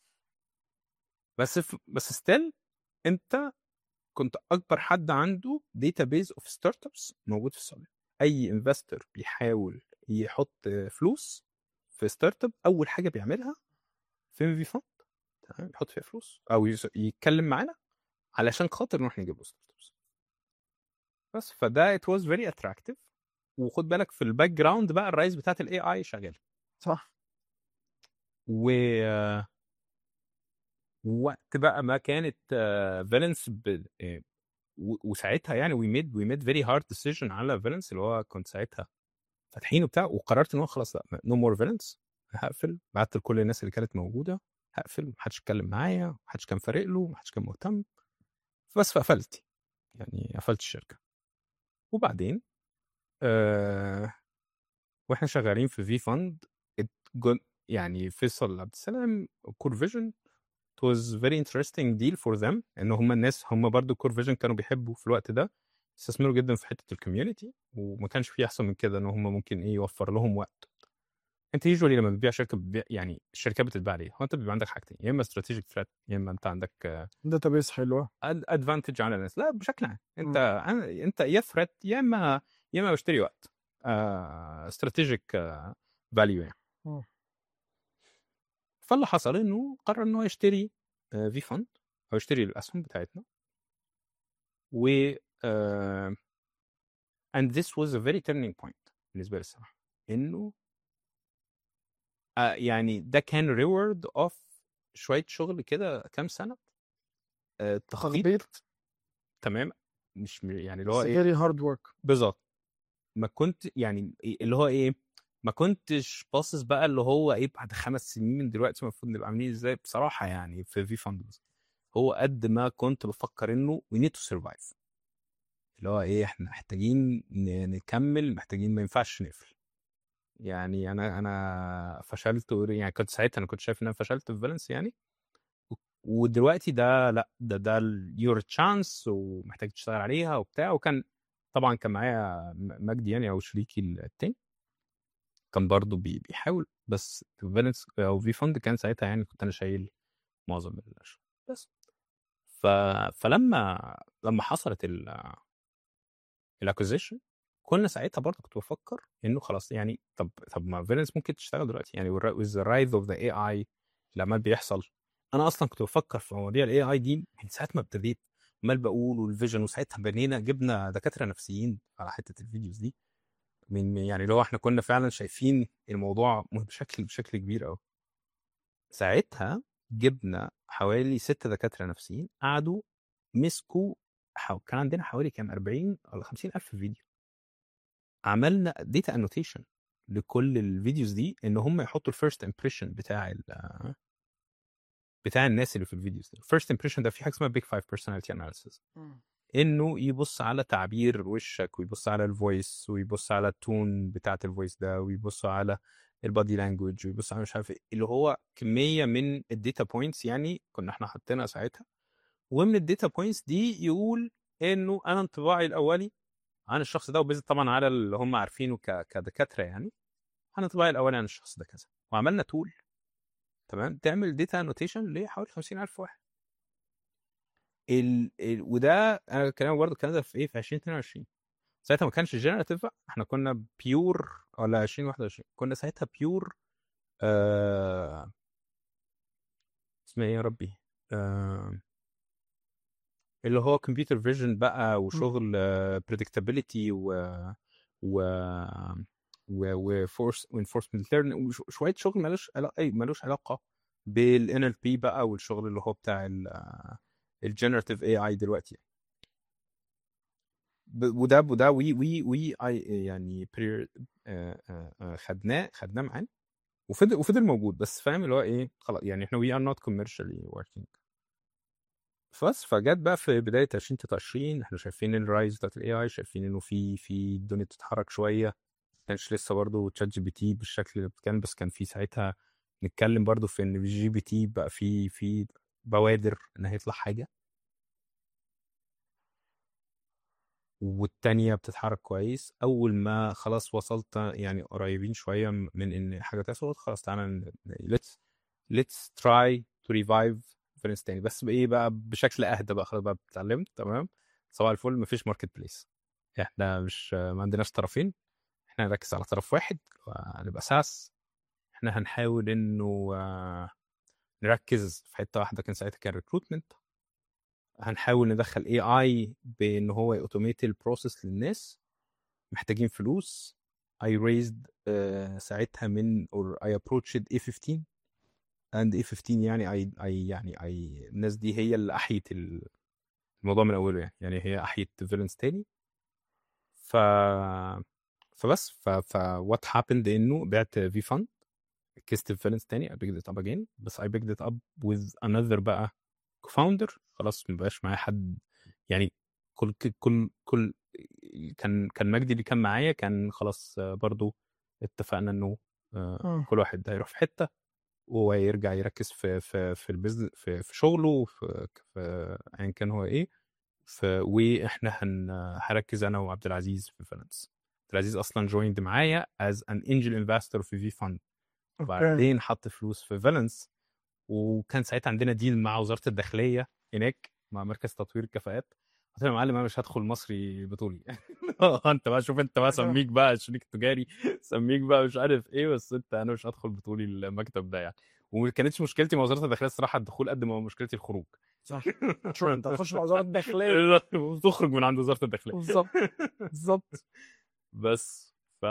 بس ف... بس ستيل انت كنت اكبر حد عنده داتابيز اوف ستارت ابس موجود في السعوديه اي انفستور بيحاول يحط فلوس في ستارت اب اول حاجه بيعملها في في فند تمام يحط فيها فلوس او يس- يتكلم معانا علشان خاطر نروح نجيب له ستارت ابس بس فده ات واز فيري اتراكتيف وخد بالك في الباك جراوند بقى الرئيس بتاعت الاي اي شغال صح و وقت بقى ما كانت فالنس ب... آه، و- وساعتها يعني وي ميد وي ميد فيري هارد ديسيجن على فالنس اللي هو كنت ساعتها فاتحين وبتاع وقررت ان هو خلاص لا نو مور فالنس هقفل بعت لكل الناس اللي كانت موجوده هقفل محدش اتكلم معايا محدش كان فارق له محدش كان مهتم بس فقفلت يعني قفلت الشركه وبعدين آه واحنا شغالين في في فند يعني فيصل عبد السلام كور فيجن it was very interesting deal for them ان هم الناس هم برضو كور فيجن كانوا بيحبوا في الوقت ده يستثمروا جدا في حته الكوميونتي وما كانش في احسن من كده ان هم ممكن ايه يوفر لهم وقت انت يوجوالي لما بتبيع شركه بتبيع يعني الشركات بتتباع ليه؟ هو انت بيبقى عندك حاجتين يا اما استراتيجيك ثريت يا اما انت عندك داتابيس حلوه ادفانتج على الناس لا بشكل عام انت أنا- انت يا ثريت يا اما يا اما بشتري وقت استراتيجيك فاليو يعني مم. فاللي حصل انه قرر انه يشتري في فند او يشتري الاسهم بتاعتنا و آه، and this was a very turning point بالنسبه لي الصراحه انه آه، يعني ده كان ريورد اوف شويه شغل كده كام سنه آه، تخطيط تخبيط تمام مش م- يعني اللي هو ايه فيري هارد ورك بالظبط ما كنت يعني إيه- اللي هو ايه ما كنتش باصص بقى اللي هو ايه بعد خمس سنين من دلوقتي المفروض نبقى عاملين ازاي بصراحه يعني في في فاندز هو قد ما كنت بفكر انه we need to survive اللي هو ايه احنا محتاجين ن- نكمل محتاجين ما ينفعش نقفل يعني انا انا فشلت already- يعني كنت ساعتها انا كنت شايف ان انا فشلت في فالنس يعني و- ودلوقتي ده لا ده ده يور تشانس ومحتاج تشتغل عليها وبتاع وكان طبعا كان معايا م- مجدي يعني او شريكي التاني كان برضه بي- بيحاول بس في فالنس او في فند كان ساعتها يعني كنت انا شايل معظم الشغل بس ف... فلما لما حصلت ال الاكوزيشن كنا ساعتها برضه كنت بفكر انه خلاص يعني طب طب ما فيرنس ممكن تشتغل دلوقتي يعني with the rise of the AI اللي عمال بيحصل انا اصلا كنت بفكر في مواضيع الاي اي دي من ساعه ما ابتديت عمال بقول والفيجن وساعتها بنينا جبنا دكاتره نفسيين على حته الفيديوز دي من يعني اللي هو احنا كنا فعلا شايفين الموضوع بشكل بشكل كبير قوي ساعتها جبنا حوالي ست دكاتره نفسيين قعدوا مسكوا حو... كان عندنا حوالي كام 40 ولا 50 الف فيديو عملنا ديتا انوتيشن لكل الفيديوز دي ان هم يحطوا الفيرست امبريشن بتاع ال بتاع الناس اللي في الفيديوز دي الفيرست امبريشن ده في حاجه اسمها بيج فايف بيرسوناليتي اناليسيس انه يبص على تعبير وشك ويبص على الفويس ويبص على التون بتاعت الفويس ده ويبص على البادي لانجوج ويبص على مش عارف ايه اللي هو كميه من الداتا بوينتس يعني كنا احنا حاطينها ساعتها ومن الداتا بوينتس دي يقول انه انا انطباعي الاولي عن الشخص ده وبيزد طبعا على اللي هم عارفينه ك- كدكاتره يعني انا انطباعي الاولي عن الشخص ده كذا وعملنا تول تمام تعمل داتا انوتيشن لحوالي 50000 واحد ال... ال... وده انا كلامي برضه الكلام ده في ايه في 2022 ساعتها ما كانش جنراتيف احنا كنا بيور ولا 2021 كنا ساعتها بيور آه... اسمها ايه يا ربي آه... اللي هو كمبيوتر فيجن بقى وشغل بريدكتابيلتي و و و وفورس وانفورسمنت ليرنينج وشويه شغل ملوش علاقه اي ملوش علاقه بالان ال بي بقى والشغل اللي هو بتاع الجنراتيف اي اي دلوقتي ب- وده وده وي وي وي I يعني prior- آه، آه، آه، خدناه خدناه معانا وفضل وفضل موجود بس فاهم اللي هو ايه خلاص يعني احنا وي ار نوت كوميرشالي وركينج بس فجت بقى في بدايه 2023 احنا شايفين الرايز بتاعت الاي اي شايفين انه في في الدنيا بتتحرك شويه ما كانش لسه برضه تشات جي بي تي بالشكل اللي كان بس كان في ساعتها نتكلم برضه في ان الجي بي تي بقى في في بوادر ان هيطلع حاجه والتانية بتتحرك كويس أول ما خلاص وصلت يعني قريبين شوية من إن حاجة تحصل خلاص تعالى ن- let's let's try to revive فيرنس تاني بس بإيه بقى بشكل أهدى بقى خلاص بقى اتعلمت تمام صباح الفل مفيش ماركت بليس احنا مش ما عندناش طرفين احنا نركز على طرف واحد ونبقى ساس احنا هنحاول انه آه، نركز في حته واحده كان ساعتها كان ريكروتمنت هنحاول ندخل اي اي بان هو يوتوميت البروسيس للناس محتاجين فلوس I raised uh, ساعتها من or I approached A15 and A15 يعني I, I يعني I الناس دي هي اللي احيت ال- الموضوع من اوله يعني يعني هي احيت فيلنس تاني ف فبس ف ف what happened انه بعت في فند كست فيلنس تاني I picked it up again بس I picked it up with another بقى كوفاوندر خلاص مبقاش معايا حد يعني كل كل كل كان كان مجدي اللي كان معايا كان خلاص آه، برضو اتفقنا انه آه، مم. كل واحد هيروح في حته ويرجع يركز في في في البيزنس في, في شغله في في ايا كان هو ايه ف واحنا هن هركز انا وعبد العزيز في فاينانس عبد العزيز اصلا جويند معايا از ان انجل انفستور في في فاند وبعدين حط فلوس في فالنس وكان ساعتها عندنا ديل مع وزاره الداخليه هناك مع مركز تطوير الكفاءات قلت له يا معلم انا مش هدخل مصري بطولي انت بقى شوف انت بقى سميك بقى شريك تجاري سميك بقى مش عارف ايه بس انت انا مش هدخل بطولي المكتب ده يعني وما كانتش مشكلتي مع وزاره الداخليه الصراحه الدخول قد ما هو مشكلتي الخروج صح شو انت هتخش مع وزاره الداخليه تخرج من عند وزاره الداخليه بالظبط بالظبط بس ف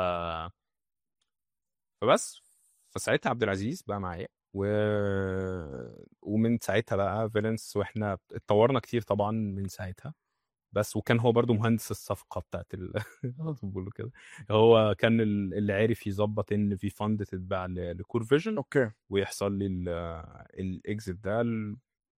فبس فساعتها عبد العزيز بقى معايا و... ومن ساعتها بقى فيلنس واحنا اتطورنا كتير طبعا من ساعتها بس وكان هو برضو مهندس الصفقه بتاعت ال... بقوله كده هو كان ال- اللي عارف يظبط ان في فند تتباع ل- لكور فيجن اوكي ويحصل لي الاكزit ده ال...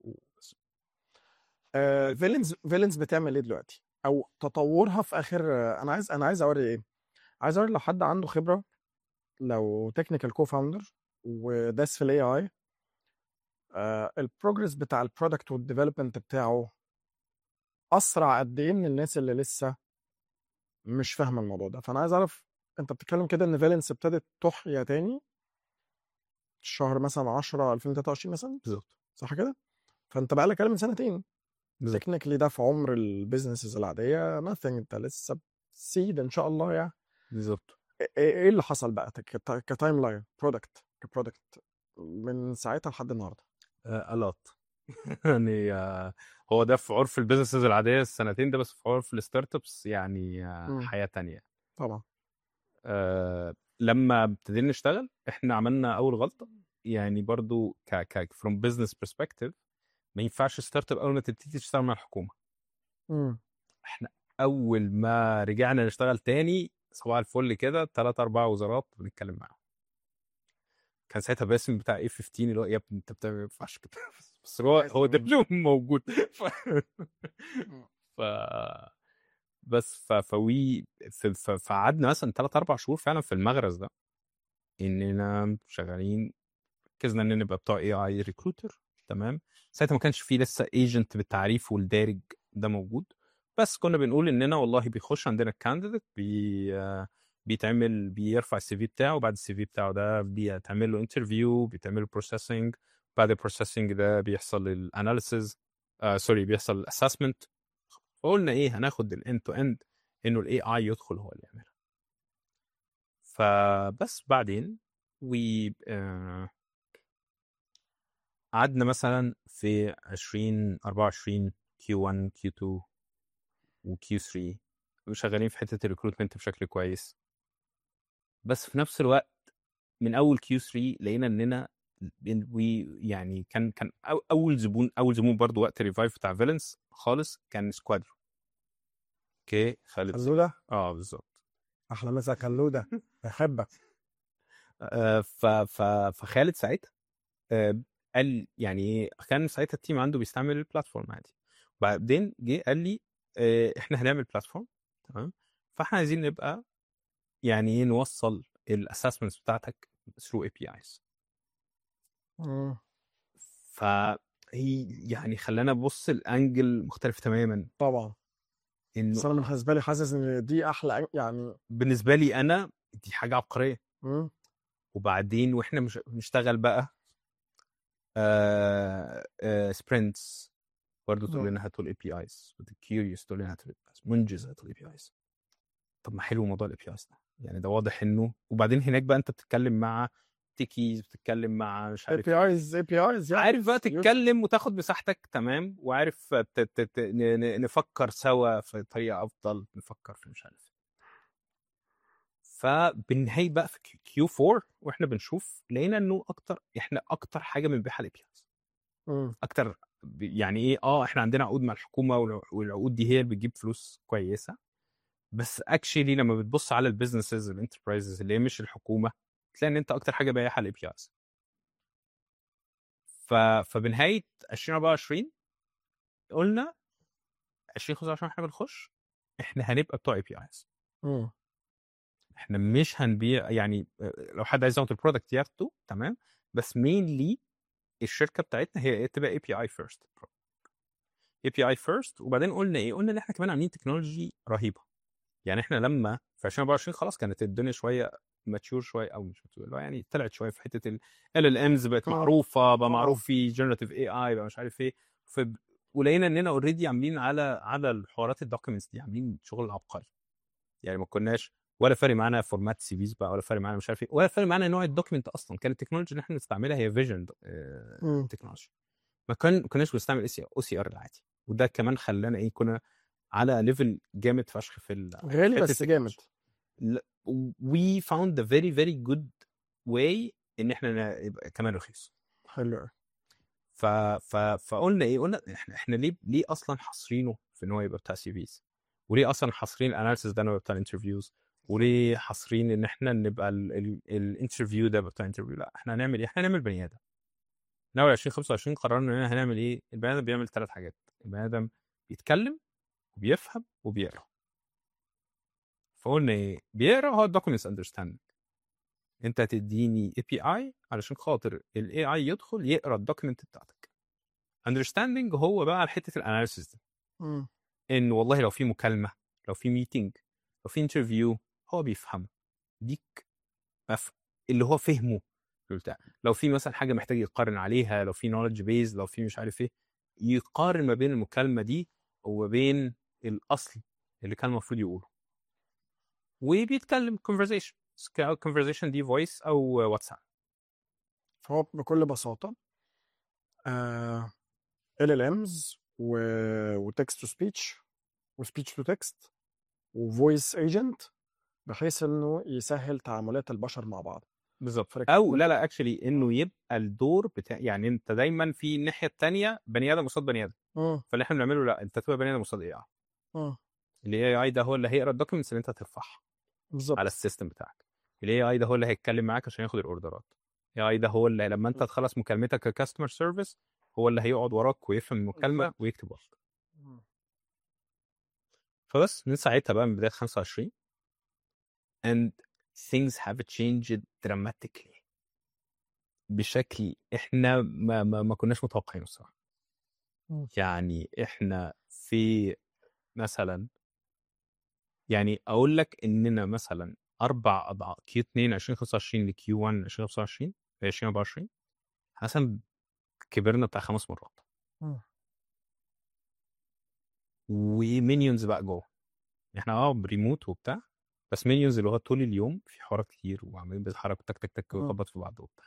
آه فيلنز فيلنز بتعمل ايه دلوقتي او تطورها في اخر آه، انا عايز انا عايز اوري ايه عايز اوري لو حد عنده خبره لو تكنيكال كو فاوندر وداس في الاي اي البروجرس بتاع البرودكت والديفلوبمنت بتاعه اسرع قد ايه من الناس اللي لسه مش فاهمه الموضوع ده فانا عايز اعرف انت بتتكلم كده ان فالنس ابتدت تحيا تاني شهر مثلا 10 2023 مثلا بالظبط صح كده فانت بقالك اقل من سنتين بالظبط تكنيكلي ده في عمر البيزنسز العاديه nothing انت لسه سيد ان شاء الله يعني بالظبط ايه إيه اللي حصل بقى كت- كتايم لاين برودكت كبرودكت من ساعتها لحد النهارده الات يعني آه، هو ده في عرف البيزنسز العاديه السنتين ده بس في عرف الستارت ابس يعني آه، مم. حياه تانية طبعا آه، لما ابتدينا نشتغل احنا عملنا اول غلطه يعني برضو ك ك فروم بزنس برسبكتيف ما ينفعش ستارت اب اول ما تبتدي تشتغل مع الحكومه امم احنا اول ما رجعنا نشتغل تاني صباح الفل كده ثلاث اربع وزارات بنتكلم معاهم كان ساعتها باسم بتاع اي 15 اللي هو يا ابني انت بتعمل ما ينفعش كده بس هو هو دبلوم موجود ف... ف... بس ف... فوي ف... ف... فقعدنا مثلا ثلاث اربع شهور فعلا في المغرز ده اننا شغالين ركزنا ان نبقى بتوع اي اي ريكروتر تمام ساعتها ما كانش فيه لسه ايجنت بالتعريف والدارج ده موجود بس كنا بنقول اننا والله بيخش عندنا الكانديديت بي آه، بيتعمل بيرفع السي في بتاعه بعد السي في بتاعه ده بيتعمل له انترفيو بيتعمل له بروسيسنج بعد البروسيسنج ده بيحصل الاناليسز آه سوري بيحصل الاسسمنت فقلنا ايه هناخد الاند تو اند انه الاي اي يدخل هو اللي يعملها فبس بعدين وي آه قعدنا مثلا في 2024 Q1 Q2 و Q3 شغالين في حته الريكروتمنت بشكل كويس بس في نفس الوقت من اول Q3 لقينا اننا بن- وي يعني كان كان أو- اول زبون اول زبون برضو وقت الريفايف بتاع فيلنس خالص كان سكوادرو اوكي خالد خلوده اه بالظبط احلى مسا خلوده بحبك آه، ف ف فخالد ساعتها آه، قال يعني ايه كان ساعتها التيم عنده بيستعمل البلاتفورم عادي بعدين جه قال لي آه، احنا هنعمل بلاتفورم تمام فاحنا عايزين نبقى يعني ايه نوصل الاسسمنتس بتاعتك ثرو اي بي ايز مم. فهي يعني خلانا نبص الانجل مختلف تماما طبعا انه بس انا من بالنسبه لي حاسس ان دي احلى يعني بالنسبه لي انا دي حاجه عبقريه مم. وبعدين واحنا مش بنشتغل بقى آه آه سبرنتس برضه تقول مم. لنا هاتوا الاي بي ايز كيوريوس تقول لنا هاتوا الاي بي ايز منجز هاتوا الاي بي ايز طب ما حلو موضوع الاي بي ايز ده يعني ده واضح انه وبعدين هناك بقى انت بتتكلم مع تيكيز بتتكلم مع مش اي عارف بي ايز اي بي ايز عارف بقى تتكلم وتاخد مساحتك تمام وعارف ت- ت- ت- ن- ن- نفكر سوا في طريقه افضل نفكر في مش عارف فبالنهايه بقى في كيو 4 واحنا بنشوف لقينا انه اكتر احنا اكتر حاجه بنبيعها الاي بي ايز اكتر ب- يعني ايه اه احنا عندنا عقود مع الحكومه والع- والعقود دي هي اللي بتجيب فلوس كويسه بس اكشلي لما بتبص على البيزنسز الانتربرايزز اللي هي مش الحكومه تلاقي ان انت اكتر حاجه بايعها الاي بي ايز ف... فبنهايه 2024 قلنا 2025 احنا بنخش احنا هنبقى بتوع اي بي ايز احنا مش هنبيع يعني آه، لو حد عايز ياخد البرودكت ياخده تمام بس مينلي الشركه بتاعتنا هي تبقى اي بي اي فيرست اي بي اي فيرست وبعدين قلنا ايه قلنا ان احنا كمان عاملين تكنولوجي رهيبه يعني احنا لما في 2024 خلاص كانت الدنيا شويه ماتشور شويه او مش mature، اللي هو يعني طلعت شويه في حته ال ال امز بقت آه. معروفه بقى آه. معروف في جنراتيف اي اي بقى مش عارف ايه ف- ولقينا اننا اوريدي عاملين على على الحوارات الدوكيومنتس دي عاملين شغل عبقري يعني ما كناش ولا فارق معانا فورمات سي فيز بقى ولا فارق معانا مش عارف ايه ولا فارق معانا نوع الدوكيمنت اصلا كانت التكنولوجي اللي احنا بنستعملها هي فيجن مم. تكنولوجي ما كان ما كناش بنستعمل او سي ار العادي وده كمان خلانا ايه كنا على ليفل جامد فشخ في ال غالي حتة بس جامد we found a very very good way ان احنا ن- يبقى كمان رخيص حلو أوي. ف... ف... فقلنا ايه قلنا احنا احنا ليه ليه اصلا حاصرينه في ان هو يبقى بتاع سي فيز وليه اصلا حاصرين الاناليسيس ده انه يبقى بتاع الانترفيوز وليه حاصرين ان احنا نبقى الانترفيو ده يبقى بتاع انترفيو لا احنا هنعمل ايه احنا هنعمل بني ادم من اول 2025 قررنا اننا هنعمل ايه البني ادم بيعمل ثلاث حاجات البني ادم بيتكلم وبيفهم وبيقرا فقلنا ايه بيقرا هو الدوكيومنتس اندرستاندينج انت هتديني اي بي اي علشان خاطر الاي اي يدخل يقرا الدوكيمنت بتاعتك اندرستاندينج هو بقى على حته الاناليسيس دي مم. ان والله لو في مكالمه لو في ميتنج لو في انترفيو هو بيفهمه ديك مف... اللي هو فهمه في البتاع لو في مثلا حاجه محتاج يقارن عليها لو في نولج بيز لو في مش عارف ايه يقارن ما بين المكالمه دي وما بين الاصل اللي كان المفروض يقوله وبيتكلم conversation conversation دي فويس او واتساب فهو بكل بساطة ال ال امز وتكست تو سبيتش وسبيتش تو تكست وفويس ايجنت بحيث انه يسهل تعاملات البشر مع بعض بالظبط فرق- او لا لا اكشلي انه يبقى الدور بتاع يعني انت دايما في الناحيه الثانيه بني ادم قصاد بني ادم مم. فاللي احنا بنعمله لا انت تبقى بني ادم قصاد اي اي مم. الاي اي ده هو اللي هيقرا الدوكيومنتس اللي انت هترفعها بالظبط على السيستم بتاعك الاي اي ده هو اللي هيتكلم معاك عشان ياخد الاوردرات الاي اي ده هو اللي لما انت تخلص مكالمتك ككاستمر سيرفيس هو اللي هيقعد وراك ويفهم المكالمه بالظبط. ويكتب وراك مم. فبس من ساعتها بقى من بدايه 25 and things have changed dramatically بشكل احنا ما ما, ما كناش متوقعينه الصراحه مم. يعني احنا في مثلا يعني اقول لك اننا مثلا اربع اضعاف كيو 2 2025 لكيو 1 2025 2024 مثلا كبرنا بتاع خمس مرات مم. ومينيونز بقى جوه احنا اه بريموت وبتاع بس مينيونز اللي هو طول اليوم في حوارات كتير وعمالين بيتحركوا تك تك تك مم. ويخبط في بعض وبتاع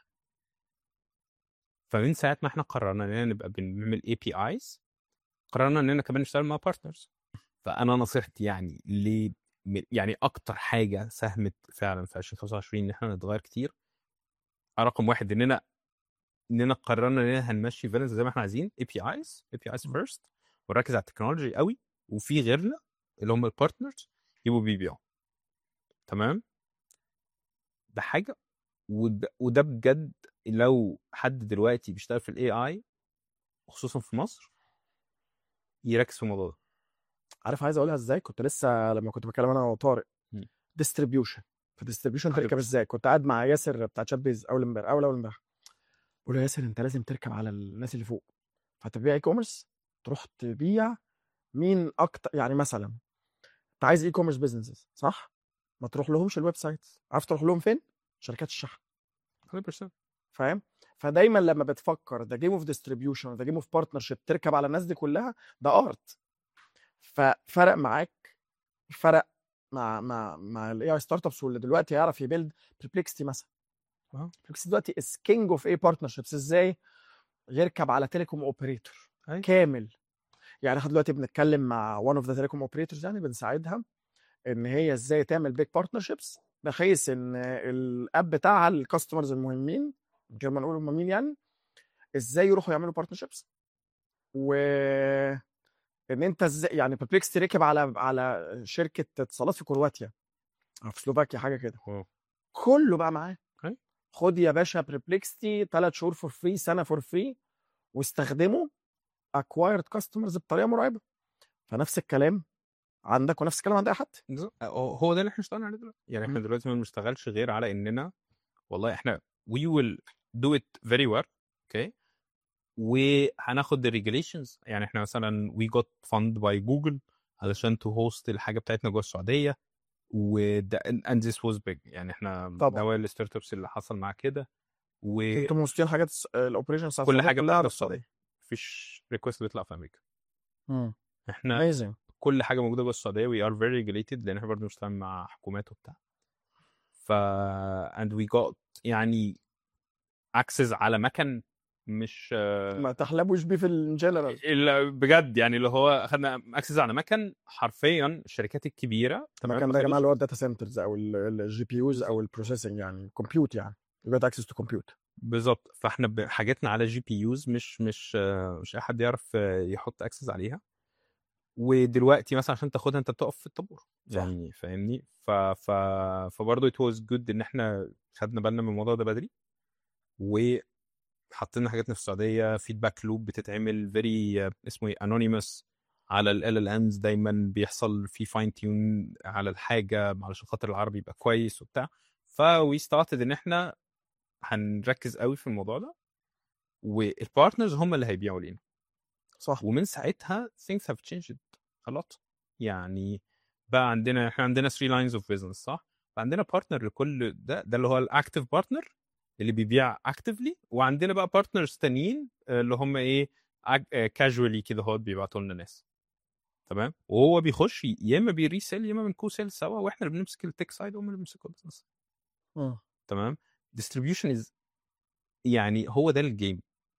فمن ساعه ما احنا قررنا اننا نبقى بنعمل اي بي ايز قررنا اننا كمان نشتغل مع بارتنرز فانا نصيحتي يعني ل يعني اكتر حاجه ساهمت فعلا في 2025 ان احنا نتغير كتير رقم واحد اننا اننا قررنا اننا هنمشي فالنس زي ما احنا عايزين اي بي ايز اي بي ايز فيرست ونركز على التكنولوجي قوي وفي غيرنا اللي هم البارتنرز يبقوا بيبيعوا تمام ده حاجه وده, وده بجد لو حد دلوقتي بيشتغل في الاي اي خصوصا في مصر يركز في الموضوع ده عارف عايز اقولها ازاي كنت لسه لما كنت بتكلم انا وطارق مم. ديستريبيوشن فالديستريبيوشن تركب 100%. ازاي كنت قاعد مع ياسر بتاع شات بيز اول امبارح اول اول امبارح بقول له ياسر انت لازم تركب على الناس اللي فوق فتبيع اي كوميرس تروح تبيع مين اكتر يعني مثلا انت عايز اي كوميرس بزنسز صح ما تروح لهمش الويب سايت عارف تروح لهم فين شركات الشحن 100% فاهم فدايما لما بتفكر ده جيم اوف ديستريبيوشن ده جيم اوف بارتنرشيب تركب على الناس دي كلها ده ارت ففرق معاك فرق مع مع مع الاي اي ستارت ابس واللي دلوقتي يعرف يبيلد بريبلكستي مثلا اه بريبلكستي دلوقتي از كينج اوف اي بارتنرشيبس ازاي يركب على تيليكوم اوبريتور أيوة. كامل يعني احنا دلوقتي بنتكلم مع one اوف ذا تيليكوم اوبريتورز يعني بنساعدها ان هي ازاي تعمل بيج بارتنرشيبس بحيث ان الاب بتاعها الكاستمرز المهمين من غير ما نقول هم مين يعني ازاي يروحوا يعملوا بارتنرشيبس و ان انت ازاي يعني بربلكستي ركب على على شركه اتصالات في كرواتيا او في سلوفاكيا حاجه كده واو. كله بقى معاه أوكي. خد يا باشا بربلكستي ثلاث شهور فور فري سنه فور فري واستخدمه اكوايرد كاستمرز بطريقه مرعبه فنفس الكلام عندك ونفس الكلام عند اي حد بالظبط. هو هو ده اللي احنا اشتغلنا عليه دلوقتي يعني احنا مم. دلوقتي ما بنشتغلش غير على اننا والله احنا we will do it very well اوكي وهناخد الريجوليشنز يعني احنا مثلا we got fund by جوجل علشان تو هوست الحاجه بتاعتنا جوه السعوديه و and this was big يعني احنا طبعا. ده هو الستارت ابس اللي حصل مع كده وكل انتوا موصلين حاجات الاوبريشن كل حاجه كلها بتبقى في في السعوديه مفيش ريكوست بيطلع في امريكا احنا اميزنج كل حاجه موجوده جوه السعوديه وي ار فيري ريجوليتد لان احنا برضه بنشتغل مع حكومات وبتاع ف and we got يعني اكسس على مكن مش ما تحلبوش بيه في الجنرال ال- بجد يعني اللي هو اخدنا اكسس على مكن حرفيا الشركات الكبيره تمام كان ما ده يا جماعه خدوش- اللي هو الداتا سنترز او الجي بي يوز او البروسيسنج يعني كومبيوت يعني you got access to compute بالظبط فاحنا ب- حاجاتنا على جي بي يوز مش مش آه، مش اي حد يعرف آه، يحط اكسس عليها ودلوقتي مثلا عشان تاخدها انت بتقف في الطابور صح. يعني فاهمني ف ف فبرضه ات واز جود ان احنا خدنا بالنا من الموضوع ده بدري وحطينا حاجاتنا في السعوديه فيدباك لوب بتتعمل فيري اسمه ايه انونيمس على ال ال امز دايما بيحصل في فاين تيون على الحاجه علشان خاطر العربي يبقى كويس وبتاع فوي ستارتد ان احنا هنركز قوي في الموضوع ده والبارتنرز هم اللي هيبيعوا لينا صح ومن ساعتها things have changed a lot يعني بقى عندنا احنا عندنا 3 lines of business صح؟ فعندنا بارتنر لكل ده ده اللي هو الاكتف بارتنر اللي بيبيع اكتفلي وعندنا بقى بارتنرز تانيين آه، اللي هم ايه كاجوالي كده هو بيبعتوا لنا ناس تمام وهو بيخش يا اما بيريسيل يا اما بنكو سيل سوا واحنا اللي بنمسك التك سايد وهم اللي بيمسكوا البزنس مم. تمام distribution is يعني هو ده الجيم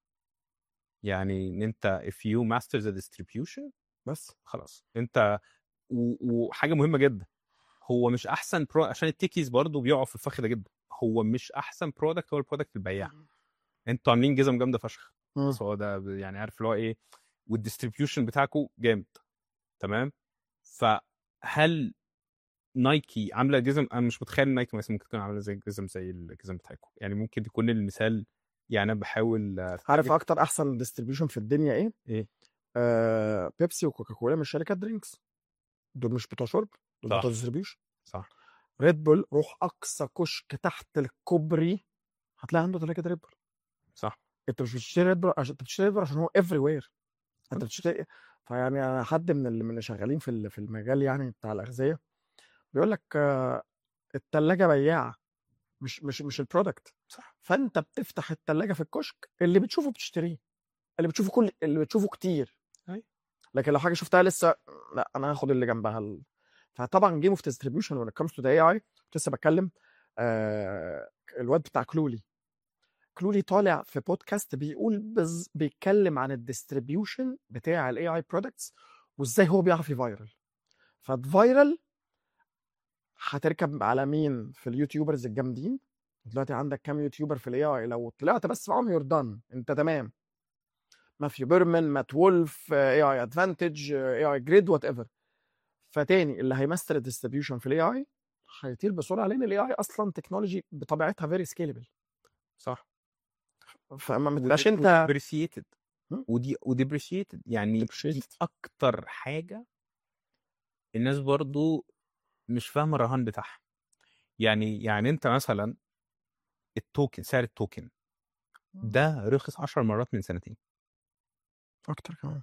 يعني ان انت if you master the distribution بس خلاص انت و- وحاجه مهمه جدا هو مش احسن برو عشان التيكيز برضو بيقعوا في الفخ ده جدا هو مش احسن برودكت هو البرودكت البياع انتوا عاملين جزم جامده فشخ مم. بس هو ده ب- يعني عارف اللي هو ايه والديستريبيوشن بتاعكم جامد تمام فهل نايكي عامله جزم انا مش متخيل نايكي مثلا ممكن تكون عامله زي جزم زي الجزم بتاعتكم يعني ممكن يكون المثال يعني انا بحاول آه، عارف اكتر احسن ديستريبيوشن في الدنيا ايه؟ ايه آه بيبسي وكوكاكولا مش شركات درينكس دول مش بتوع شرب دول صح. بتوع ديستريبيوشن صح ريد بول روح اقصى كشك تحت الكوبري هتلاقي عنده ثلاجه ريد بول صح انت مش بتشتري ريد بول عشان انت بتشتري ريد بول عشان هو افري وير انت بتشتري فيعني أنا حد من اللي من اللي شغالين في ال- في المجال يعني بتاع الاغذيه بيقول لك آه الثلاجه بياعه مش مش مش البرودكت صح فانت بتفتح الثلاجه في الكشك اللي بتشوفه بتشتريه اللي بتشوفه كل اللي بتشوفه كتير أي. لكن لو حاجه شفتها لسه لا انا هاخد اللي جنبها ال... فطبعا جيم اوف ديستريبيوشن when it comes to the AI كنت لسه بتكلم آه الواد بتاع كلولي كلولي طالع في بودكاست بيقول بز... بيتكلم عن الديستريبيوشن بتاع الاي اي برودكتس وازاي هو بيعرف يفايرل فالفايرل هتركب على مين في اليوتيوبرز الجامدين دلوقتي عندك كام يوتيوبر في الاي اي لو طلعت بس معاهم يور دان انت تمام ماثيو بيرمان مات وولف اي اي ادفانتج اي اي جريد وات ايفر فتاني اللي هيمستر الديستريبيوشن في الاي اي هيطير بسرعه لان الاي اي اصلا تكنولوجي بطبيعتها فيري سكيلبل صح فما تبقاش انت ديبريسيتد هم؟ ودي وديبريسيتد يعني دي depreciated. اكتر حاجه الناس برضو مش فاهمه الرهان بتاعها يعني يعني انت مثلا التوكن سعر التوكن ده رخص 10 مرات من سنتين اكتر كمان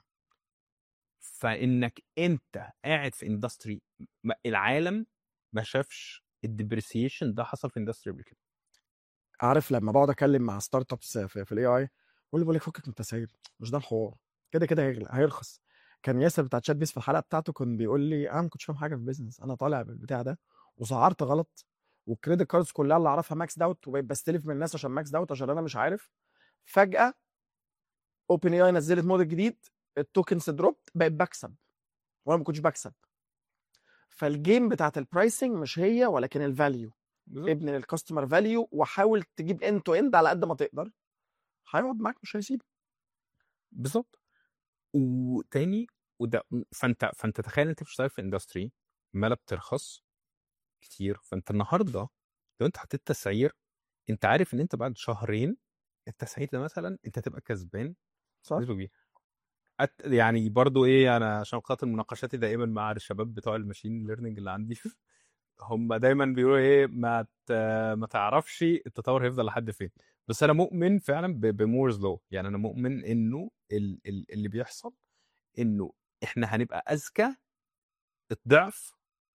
فانك انت قاعد في اندستري العالم ما شافش الديبريسيشن ده حصل في اندستري قبل كده عارف لما بقعد اتكلم مع ستارت ابس في, في الاي اي بقول لي بقول لك فكك من التسعير مش ده الحوار كده كده هيغلى هيرخص كان ياسر بتاع تشات بيس في الحلقه بتاعته كان بيقول لي انا ما كنتش فاهم حاجه في البيزنس انا طالع بالبتاع ده وسعرت غلط والكريدت كاردز كلها اللي اعرفها ماكس داوت وبقيت بستلف من الناس عشان ماكس داوت عشان انا مش عارف فجاه اوبن اي اي نزلت موديل جديد التوكنز دروبت بقيت بكسب وانا ما كنتش بكسب فالجيم بتاعت البرايسنج مش هي ولكن الفاليو ابن للكاستمر فاليو وحاول تجيب اند تو اند على قد ما تقدر هيقعد معاك مش هيسيبك بالظبط وتاني وده فانت فانت تخيل انت بتشتغل في اندستري عماله بترخص كتير فانت النهارده لو انت حطيت تسعير انت عارف ان انت بعد شهرين التسعير ده مثلا انت هتبقى كسبان صح نسبه كبيره أت... يعني برضو ايه انا عشان خاطر مناقشاتي دائما مع الشباب بتوع الماشين ليرنينج اللي عندي هم دايما بيقولوا ايه ما ت... ما تعرفش التطور هيفضل لحد فين بس انا مؤمن فعلا ب... بمورز لو يعني انا مؤمن انه ال... ال... اللي بيحصل انه احنا هنبقى اذكى الضعف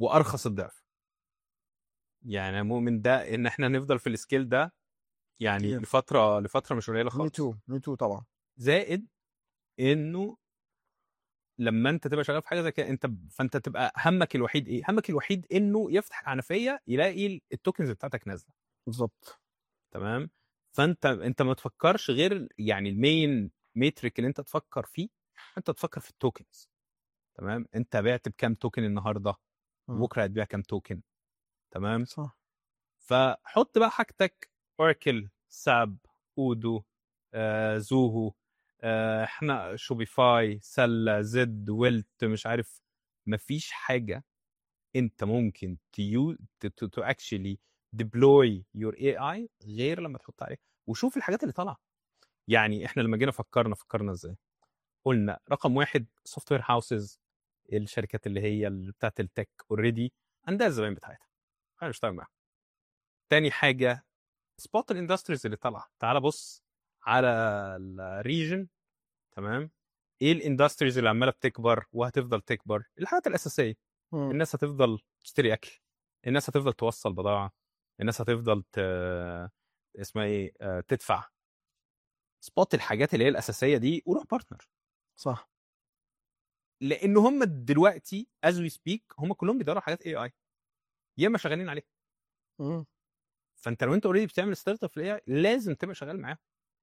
وارخص الضعف يعني أنا مؤمن ده ان احنا نفضل في السكيل ده يعني كتير. لفتره لفتره مش قليله مي خالص تو مي تو طبعا زائد انه لما انت تبقى شغال في حاجه زي كده انت فانت تبقى همك الوحيد ايه؟ همك الوحيد انه يفتح الحنفيه يلاقي التوكنز بتاعتك نازله بالظبط تمام؟ فانت انت ما تفكرش غير يعني المين ميتريك اللي انت تفكر فيه انت تفكر في التوكنز تمام؟ انت بعت بكام توكن النهارده؟ مم. بكره هتبيع كام توكن؟ تمام؟ صح فحط بقى حاجتك اوراكل ساب اودو آه، زوهو آه، احنا شوبيفاي سله زد ويلت مش عارف مفيش حاجه انت ممكن تيو تو اكشلي ديبلوي يور اي اي غير لما تحط عليه وشوف الحاجات اللي طالعه يعني احنا لما جينا فكرنا فكرنا ازاي قلنا رقم واحد سوفت وير هاوسز الشركات اللي هي اللي بتاعت التك اوريدي عندها الزباين بتاعتها انا بشتغل معاهم تاني حاجه سبوت الاندستريز اللي طالعه تعال بص على الريجن تمام ايه الاندستريز اللي عماله بتكبر وهتفضل تكبر الحاجات الاساسيه مم. الناس هتفضل تشتري اكل الناس هتفضل توصل بضاعه الناس هتفضل ت... اسمها ايه آه، تدفع سبوت الحاجات اللي هي الاساسيه دي وروح بارتنر صح لان هم دلوقتي از وي سبيك هم كلهم بيدوروا على حاجات اي اي يا اما شغالين عليها مم. فانت لو انت اوريدي بتعمل ستارت اب في الاي لازم تبقى شغال معاهم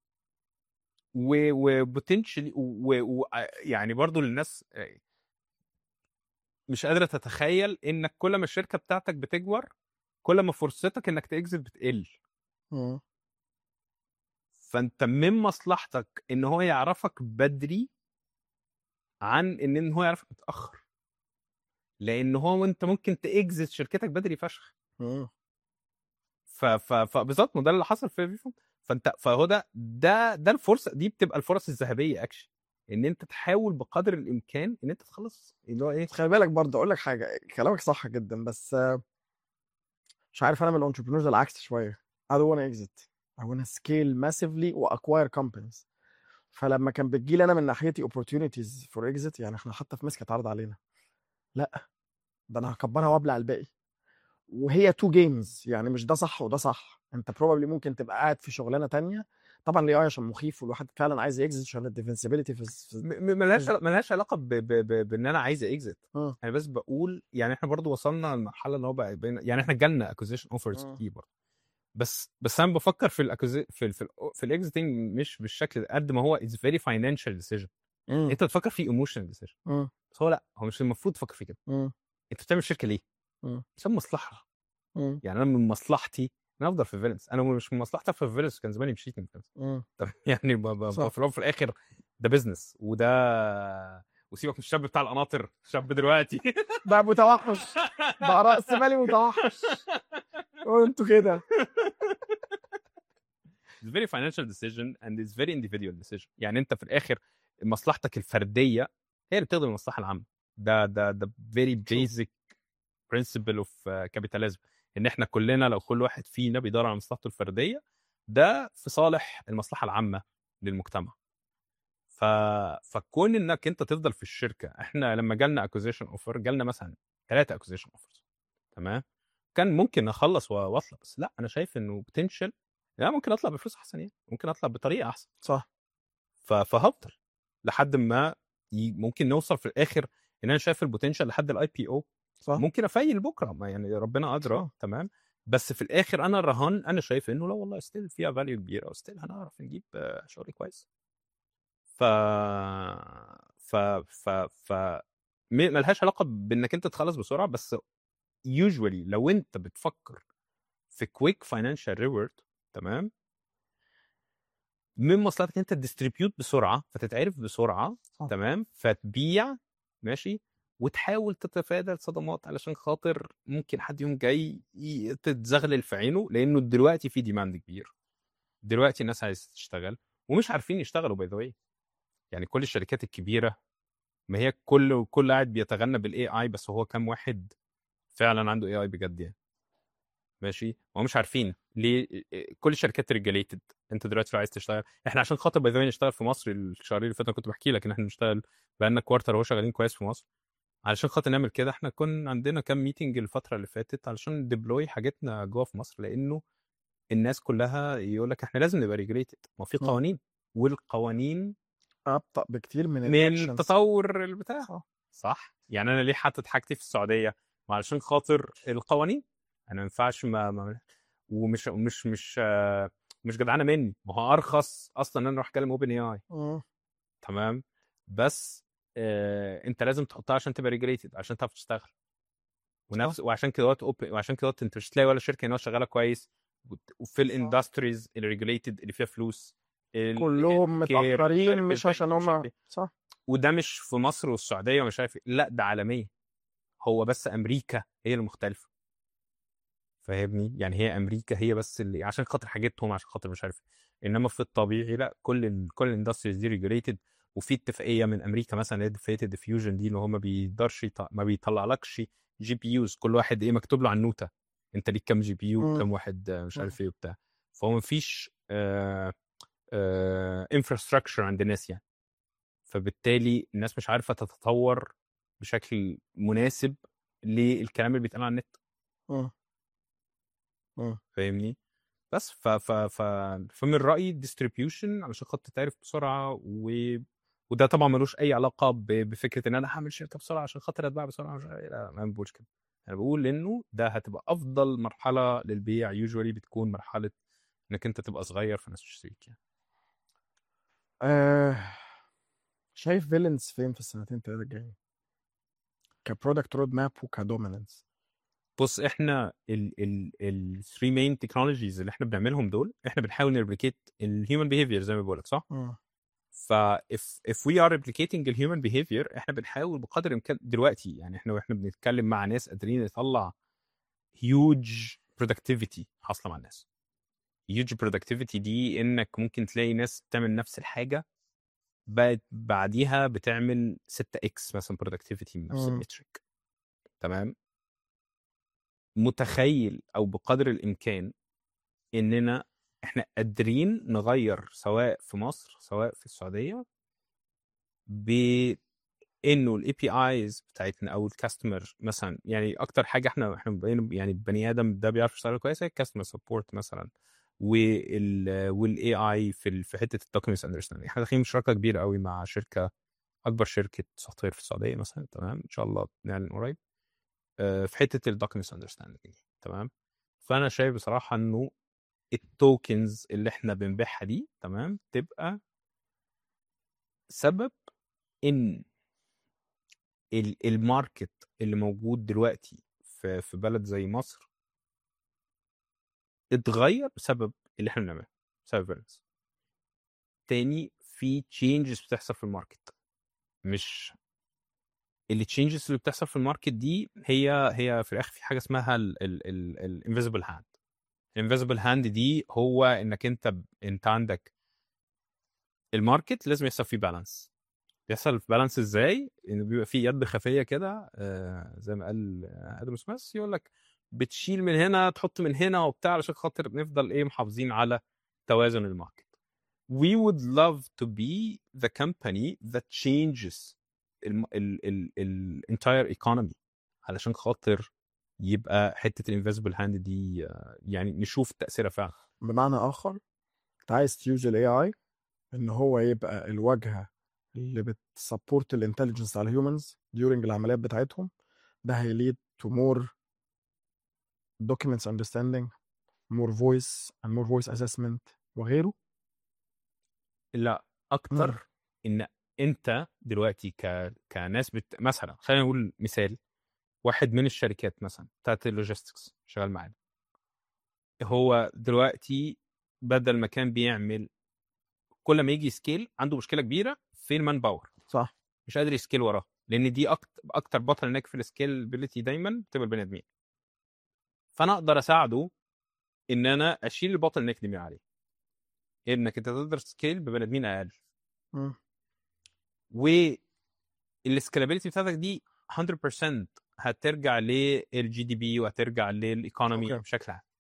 وبوتنشلي يعني برضو للناس آه، مش قادره تتخيل انك كل ما الشركه بتاعتك بتكبر كل ما فرصتك انك تاكزت بتقل مم. فانت من مصلحتك ان هو يعرفك بدري عن ان إن هو يعرفك متاخر لان هو انت ممكن تاكزت شركتك بدري فشخ مم. ف- ف- فبالظبط ما ده اللي حصل في فيفون فانت فهو ده ده ده الفرصه دي بتبقى الفرص الذهبيه اكشن ان انت تحاول بقدر الامكان ان انت تخلص اللي هو ايه خلي بالك برضه اقول لك حاجه كلامك صح جدا بس آه، مش عارف انا من الانتربرينورز العكس شويه I don't wanna exit I wanna scale massively و acquire companies فلما كان بتجيلي انا من ناحيتي opportunities for exit يعني احنا حتى في مسك اتعرض علينا لا ده انا هكبرها وابلع الباقي وهي تو جيمز يعني مش ده صح وده صح انت probably ممكن تبقى قاعد في شغلانه تانية طبعا الاي عشان مخيف والواحد فعلا عايز يكزت عشان الديفنسبيلتي في, في م- م- ملهاش ملهاش علاقه ب- ب- ب- بان انا عايز اكزت اه انا بس بقول يعني احنا برضو وصلنا لمرحله ان هو بقى بين يعني احنا جالنا اكوزيشن اوفرز مم. كتير برضو بس بس انا بفكر في الاكوزي في ال في, ال في الاكزيتنج مش بالشكل ده قد ما هو اتس فيري فاينانشال ديسيجن مم. انت بتفكر فيه ايموشنال ديسيجن مم. بس هو لا هو مش المفروض تفكر فيه كده مم. انت بتعمل شركه ليه؟ مم. عشان مصلحه مم. يعني انا من مصلحتي ان أنا افضل في فيلنس انا مش من مصلحتي افضل في فيلنس كان زماني مشيت من فيلنس مم. طب يعني ب- ب- صح. في الاول وفي الاخر ده بزنس وده وسيبك من الشاب بتاع القناطر الشاب دلوقتي بقى متوحش بقى راس مالي متوحش وانتوا كده it's very financial decision and it's very individual decision يعني انت في الاخر مصلحتك الفرديه هي اللي بتخدم المصلحه العامه ده ده ده very basic principle of uh, capitalism ان احنا كلنا لو كل واحد فينا بيدور على مصلحته الفرديه ده في صالح المصلحه العامه للمجتمع ف... فكون انك انت تفضل في الشركه احنا لما جالنا اكوزيشن اوفر جالنا مثلا ثلاثه اكوزيشن اوفرز تمام كان ممكن اخلص و- واطلع بس لا انا شايف انه بوتنشال لا ممكن اطلع بفلوس احسن يعني ممكن اطلع بطريقه احسن صح ف... فهفضل لحد ما ي... ممكن نوصل في الاخر ان انا شايف البوتنشال لحد الاي بي او صح ممكن افيل بكره ما يعني ربنا ادرى صح. تمام بس في الاخر انا الرهان انا شايف انه لا والله ستيل فيها فاليو كبيره وستيل هنعرف نجيب آه، شغل كويس ف ف ف ف م- ملهاش علاقه بانك انت تخلص بسرعه بس يوجوالي لو انت بتفكر في كويك فاينانشال ريورد تمام من مصلحتك انت تديستريبيوت بسرعه فتتعرف بسرعه صح. تمام فتبيع ماشي وتحاول تتفادى الصدمات علشان خاطر ممكن حد يوم جاي ي- تتزغلل في عينه لانه دلوقتي في ديماند كبير دلوقتي الناس عايزه تشتغل ومش عارفين يشتغلوا باي ذا يعني كل الشركات الكبيره ما هي كل كل قاعد بيتغنى بالاي اي بس هو كام واحد فعلا عنده اي اي بجد يعني ماشي هم مش عارفين ليه كل الشركات ريجليتد انت دلوقتي لو عايز تشتغل احنا عشان خاطر باي ذا نشتغل في مصر الشهرين اللي فاتوا كنت بحكي لك ان احنا بنشتغل بقالنا كوارتر اهو شغالين كويس في مصر علشان خاطر نعمل كده احنا كنا عندنا كام ميتنج الفتره اللي فاتت علشان ديبلوي حاجتنا جوه في مصر لانه الناس كلها يقول لك احنا لازم نبقى ريجريتد ما في م. قوانين والقوانين ابطا بكتير من من الactions. تطور البتاع صح. صح يعني انا ليه حاطط حاجتي في السعوديه ما علشان خاطر القوانين انا ما ينفعش ما, ما ومش مش مش آه، مش جدعانه مني ما هو ارخص اصلا ان انا اروح اكلم اوبن اي اي مم. تمام بس آه انت لازم تحطها عشان تبقى ريجريتد عشان تعرف تشتغل ونفس وعشان كده وقت open- وعشان كده وقت انت مش تلاقي ولا شركه هنا شغاله كويس وت- وفي الاندستريز الريجوليتد اللي فيها فلوس ال- كلهم الكير، مش متاخرين عارف مش إيه، عشان مش عارف هم إيه. صح وده مش في مصر والسعوديه ومش عارف إيه. لا ده عالميا هو بس امريكا هي المختلفه فاهمني يعني هي امريكا هي بس اللي عشان خاطر حاجتهم عشان خاطر مش عارف إيه. انما في الطبيعي لا كل ال كل الاندستريز دي ريجوليتد وفي اتفاقيه من امريكا مثلا اللي هي اتفاقيه الديفيوجن دي اللي هو ما بيقدرش يط... ما بيطلعلكش جي بي يوز كل واحد ايه مكتوب له على النوته انت ليك كام جي بي يو مم. كام واحد آه، مش مم. عارف ايه وبتاع فهو مفيش انفراستراكشر عند الناس يعني فبالتالي الناس مش عارفه تتطور بشكل مناسب للكلام اللي بيتقال على النت مم. مم. فاهمني بس ف ف ف فمن رايي الديستريبيوشن علشان خاطر تعرف بسرعه و... وده طبعا ملوش اي علاقه ب... بفكره ان انا هعمل شركه بسرعه عشان خاطر اتباع بسرعه مش... عارف إيه. لا ما بقولش كده انا بقول انه ده هتبقى افضل مرحله للبيع يوجوالي بتكون مرحله انك انت تبقى صغير فالناس تشتريك يعني آه شايف فيلنز فين في السنتين ثلاثه الجايين كبرودكت رود ماب وكدوميننس بص احنا ال ال ال 3 مين تكنولوجيز اللي احنا بنعملهم دول احنا بنحاول نريبليكيت الهيومن بيهيفير زي ما بقول لك صح؟ ف if if we are replicating the human behavior احنا بنحاول بقدر الامكان دلوقتي يعني احنا واحنا بنتكلم مع ناس قادرين نطلع huge productivity حاصله مع الناس huge productivity دي انك ممكن تلاقي ناس بتعمل نفس الحاجه بقت بعديها بتعمل 6x مثلا productivity من نفس مم. المترك تمام متخيل او بقدر الامكان اننا احنا قادرين نغير سواء في مصر سواء في السعوديه بانه الاي بي ايز بتاعتنا او الكاستمر مثلا يعني اكتر حاجه احنا احنا بقينا- يعني البني ادم ده بيعرف يشتغل كويس هي الكاستمر سبورت مثلا وال والاي اي في ال- في حته الدوكيومنتس اندرستاندينج احنا داخلين شراكه كبيره قوي مع شركه اكبر شركه سوفت وير في السعوديه مثلا تمام ان شاء الله نعلن قريب آه، في حته الدوكيومنتس اندرستاندينج تمام فانا شايف بصراحه انه التوكنز اللي احنا بنبيعها دي تمام تبقى سبب ان ال- الماركت اللي موجود دلوقتي في في بلد زي مصر اتغير بسبب اللي احنا بنعمله بسبب فيرنس تاني في تشينجز بتحصل في الماركت مش التشينجز اللي بتحصل في الماركت دي هي هي في الاخر في حاجه اسمها الانفيزبل هاند الانفيزبل هاند دي هو انك انت ب- انت عندك الماركت لازم يحصل فيه بالانس بيحصل في بالانس ازاي انه بيبقى فيه يد خفيه كده آه، زي ما قال آه، ادم سميث يقول لك بتشيل من هنا تحط من هنا وبتاع علشان خاطر نفضل ايه محافظين على توازن الماركت we would love to be the company that changes ال ال ال ال entire economy علشان خاطر يبقى حته الانفيزبل هاند دي آه، يعني نشوف تاثيرها فعلا بمعنى اخر انت عايز تيوز الاي اي ان هو يبقى الواجهه اللي بتسبورت الانتليجنس على الهيومنز during العمليات بتاعتهم ده هيليد to more documents understanding more voice and more voice assessment وغيره لا اكتر ان انت دلوقتي ك... كناس بت... مثلا خلينا نقول مثال واحد من الشركات مثلا بتاعت اللوجيستكس شغال معانا هو دلوقتي بدل ما كان بيعمل كل ما يجي سكيل عنده مشكله كبيره في المان باور صح مش قادر يسكيل وراه لان دي اكتر اكتر بطل هناك في السكيلبيليتي دايما بتبقى البني ادمين فانا اقدر اساعده ان انا اشيل البطل نيك دي من عليه انك انت تقدر تسكيل ببني ادمين اقل مم. والسكيلابيلتي بتاعتك دي 100% هترجع للجي دي بي وهترجع للايكونومي أوكي. بشكل عام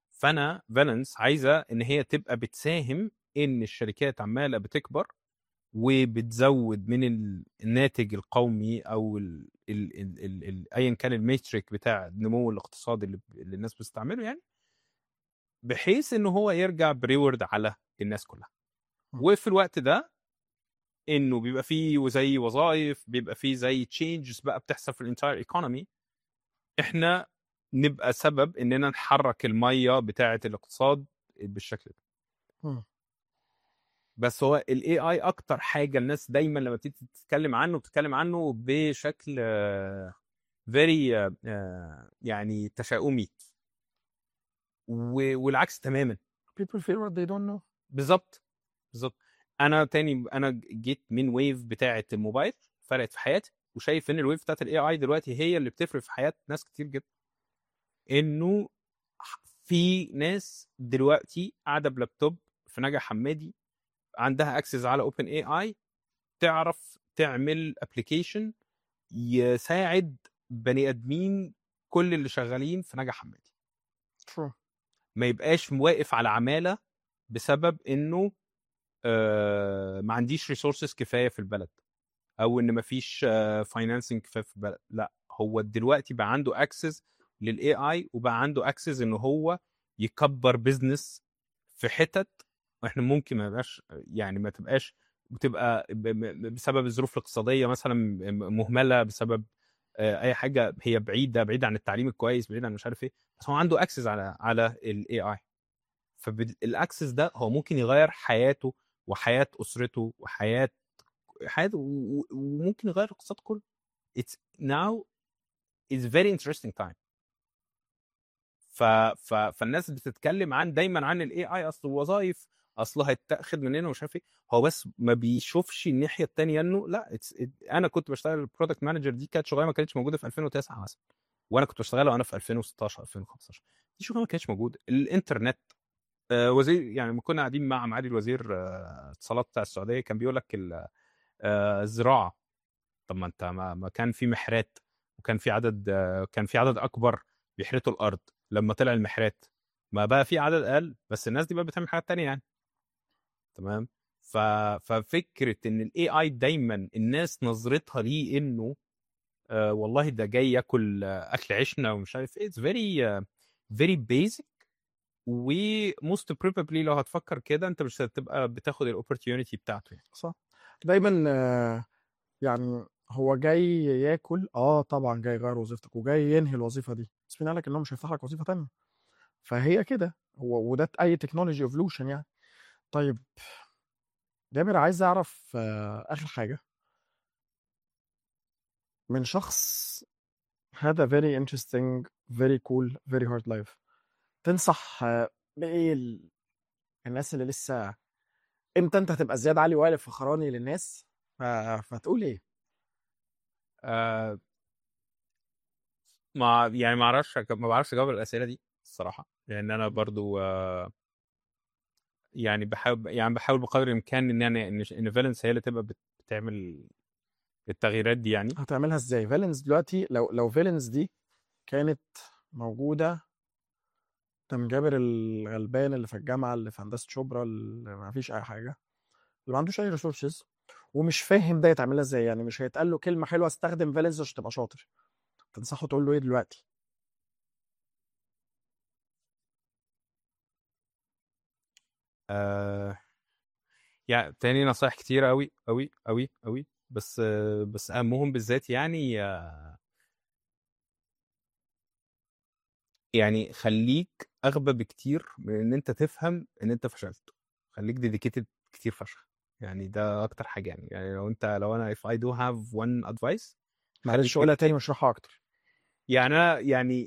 فانا فالنس عايزه ان هي تبقى بتساهم ان الشركات عماله بتكبر وبتزود من ال- الناتج القومي او ال ال ال ال ال ايا كان الميتريك بتاع النمو الاقتصادي اللي, اللي الناس بتستعمله يعني بحيث ان هو يرجع بريورد على الناس كلها م. وفي الوقت ده انه بيبقى فيه زي وظائف بيبقى فيه زي تشينجز بقى بتحصل في الانتاير ايكونومي احنا نبقى سبب اننا نحرك الميه بتاعه الاقتصاد بالشكل ده م. بس هو الاي اي اكتر حاجه الناس دايما لما بتيجي تتكلم عنه بتتكلم عنه بشكل فيري يعني تشاؤمي و- والعكس تماما people feel what they don't know بالظبط بالظبط انا تاني انا جيت من ويف بتاعه الموبايل فرقت في حياتي وشايف ان الويف بتاعه الاي اي دلوقتي هي اللي بتفرق في حياه ناس كتير جدا انه في ناس دلوقتي قاعده بلابتوب في نجا حمادي عندها اكسس على اوبن اي اي تعرف تعمل ابلكيشن يساعد بني ادمين كل اللي شغالين في نجا حمادي true ما يبقاش واقف على عماله بسبب انه آه، ما عنديش ريسورسز كفايه في البلد او ان ما فيش فاينانسنج كفايه في البلد لا هو دلوقتي بقى عنده اكسس للاي اي وبقى عنده اكسس ان هو يكبر بزنس في حتت احنا ممكن ما يبقاش يعني ما تبقاش بتبقى ب- ب- بسبب الظروف الاقتصاديه مثلا مهمله بسبب آه، اي حاجه هي بعيده بعيده عن التعليم الكويس بعيده عن مش عارف ايه بس هو عنده اكسس على على الاي اي فالاكسس ده هو ممكن يغير حياته وحياه اسرته وحياه حياته و- و- وممكن يغير الاقتصاد كله it's now is very interesting time ف... ف... فالناس بتتكلم عن دايما عن الاي اي اصل الوظائف اصله هيتاخد مننا ومش عارف ايه هو بس ما بيشوفش الناحيه الثانيه انه لا it's... it... انا كنت بشتغل البرودكت مانجر دي كانت شغلانه ما كانتش موجوده في 2009 مثلا وانا كنت بشتغلها وانا في 2016 2015 دي شغلانه ما كانتش موجوده الانترنت آه وزير يعني لما كنا قاعدين مع معالي الوزير آه، اتصالات بتاع السعوديه كان بيقول لك ال- آه، الزراعه طب ما انت ما, ما كان في محرات وكان في عدد آه، كان في عدد اكبر بيحرثوا الارض لما طلع المحرات ما بقى في عدد اقل بس الناس دي بقى بتعمل حاجات تانية يعني تمام ف... ففكره ان الاي اي دايما الناس نظرتها ليه انه آه والله ده جاي ياكل آه، اكل عيشنا ومش عارف ايه اتس فيري فيري بيزك وموست بروبابلي لو هتفكر كده انت مش هتبقى بتاخد الاوبورتيونيتي بتاعته يعني صح دايما آه، يعني هو جاي ياكل اه طبعا جاي يغير وظيفتك وجاي ينهي الوظيفه دي بس مين قالك ان هو مش هيفتح لك وظيفه تانية فهي كده هو وده اي تكنولوجي ايفولوشن يعني طيب جابر عايز اعرف آه، اخر حاجه من شخص هذا very interesting very cool very hard life تنصح آه، بايه ال- الناس اللي لسه امتى انت هتبقى زياد علي وائل الفخراني للناس ف- فتقول ايه آه ما يعني ما اعرفش ما بعرفش اجاوب على الاسئله دي الصراحه لان انا برضو آه يعني بحاول يعني بحاول بقدر الامكان ان انا ان ان فالنس هي اللي تبقى بت- بتعمل التغييرات دي يعني هتعملها ازاي فيلنز دلوقتي لو لو فيلنز دي كانت موجوده تم جابر الغلبان اللي في الجامعه اللي في هندسه شبرا اللي ما فيش اي حاجه اللي ما عندوش اي ريسورسز ومش فاهم ده يتعملها ازاي يعني مش هيتقال له كلمه حلوه استخدم فيلنز عشان تبقى شاطر تنصحه تقول له ايه دلوقتي آه يعني تاني نصايح كتيرة أوي أوي أوي أوي بس آه بس أهمهم بالذات يعني آه يعني خليك أغبى بكتير من إن أنت تفهم إن أنت فشلت خليك ديديكيتد كتير فشخ يعني ده أكتر حاجة يعني يعني لو أنت لو أنا if I do have one advice معلش قولها تاني واشرحها اكتر يعني أنا يعني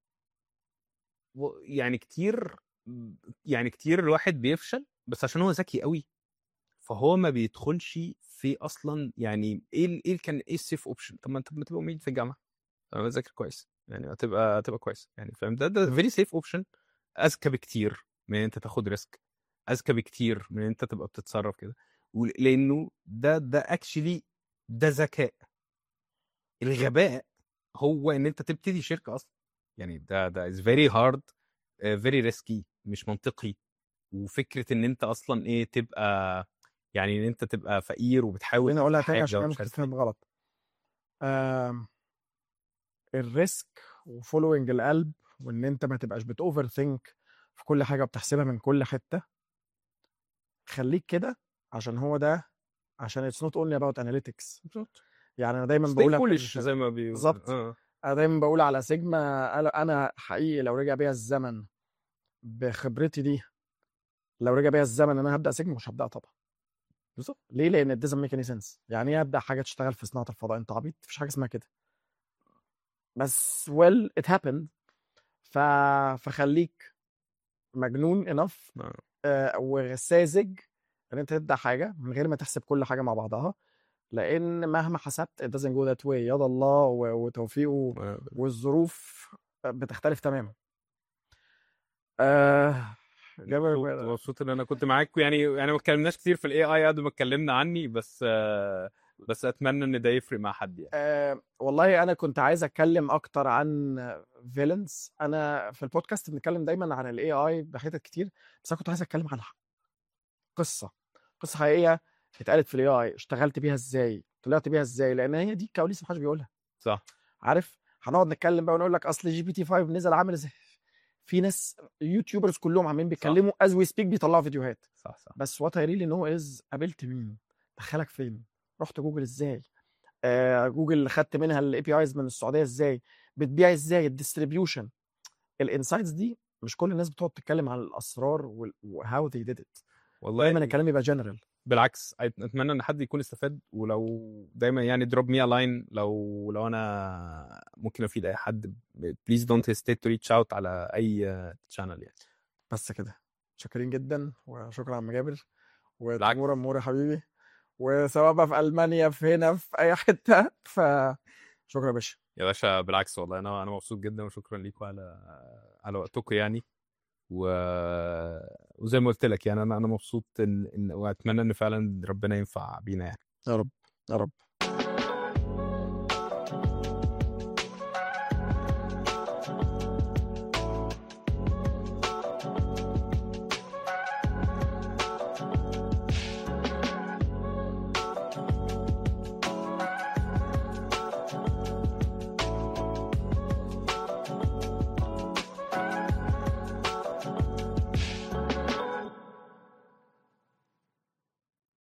و- يعني كتير يعني كتير الواحد بيفشل بس عشان هو ذكي قوي فهو ما بيدخلش في اصلا يعني ايه ال- ايه كان ايه السيف اوبشن طب ما انت ما تبقى معيد في الجامعه طب ما تذاكر كويس يعني هتبقى هتبقى كويس يعني فاهم ده ده فيري سيف اوبشن اذكى بكتير من ان انت تاخد ريسك اذكى بكتير من ان انت تبقى بتتصرف كده ول- لانه ده ده اكشلي ده ذكاء الغباء هو ان انت تبتدي شركه اصلا يعني ده ده از فيري هارد فيري ريسكي مش منطقي وفكره ان انت اصلا ايه تبقى يعني ان انت تبقى فقير وبتحاول خليني اقولها في تاني حاجة عشان انا ومش ممكن عارف تفهم إيه. غلط آم، الريسك وفولوينج القلب وان انت ما تبقاش بتوفر ثينك في كل حاجه بتحسبها من كل حته خليك كده عشان هو ده عشان اتس نوت اونلي اباوت اناليتكس بالظبط يعني انا دايما stay بقولها في foolish ال- زي ما بيقولوا بالظبط. اه انا دايما بقول على سيجما انا أنا حقيقي لو رجع بيا الزمن بخبرتي دي لو رجع بيا الزمن ان انا هبدا سيجما مش هبدا طبعا بالظبط ليه لان it doesn't make any sense يعني ايه ابدا حاجه تشتغل في صناعه الفضاء انت عبيط مفيش حاجه اسمها كده بس well it happened ف... فخليك مجنون انف آه. آه وساذج ان انت تبدا حاجه من غير ما تحسب كل حاجه مع بعضها لان مهما حسبت it doesn't go that way يد الله و- وتوفيقه آه. والظروف بتختلف تماما آه جابر مبسوط مبسوط ان انا كنت معاك يعني يعني ما اتكلمناش كتير في الاي اي قد ما اتكلمنا عني بس آه، بس اتمنى ان ده يفرق مع حد يعني آه والله انا كنت عايز اتكلم اكتر عن فيلنز انا في البودكاست بنتكلم دايما عن الاي اي بحتت كتير بس انا كنت عايز اتكلم عن قصه قصه حقيقيه اتقالت في الاي اي اشتغلت بيها ازاي طلعت بيها ازاي لان هي دي الكواليس محدش بيقولها صح عارف هنقعد نتكلم بقى ونقول لك اصل جي بي تي 5 نزل عامل ازاي في ناس يوتيوبرز كلهم عمالين بيتكلموا از وي سبيك بيطلعوا فيديوهات صح صح بس وات اي ريلي نو از قابلت مين دخلك فين رحت جوجل ازاي آه جوجل خدت منها الاي بي ايز من السعوديه ازاي بتبيع ازاي الديستريبيوشن الانسايتس دي مش كل الناس بتقعد تتكلم عن الاسرار وهاو ذي ديد ات والله دايما الكلام يبقى جنرال بالعكس أت- اتمنى ان حد يكون استفاد ولو دايما يعني دروب مي لاين لو لو انا ممكن افيد اي حد بليز دونت هيستيت تو ريتش اوت على اي تشانل يعني بس كده شاكرين جدا وشكرا عم جابر بالعكس. وتمورا مورا حبيبي وسواء بقى في المانيا في هنا في اي حته فشكرا يا باشا يا باشا بالعكس والله انا انا مبسوط جدا وشكرا ليكم على على وقتكم يعني و... وزي ما قلت لك يعني انا انا مبسوط ان, إن... واتمنى ان فعلا ربنا ينفع بينا يعني يا رب يا رب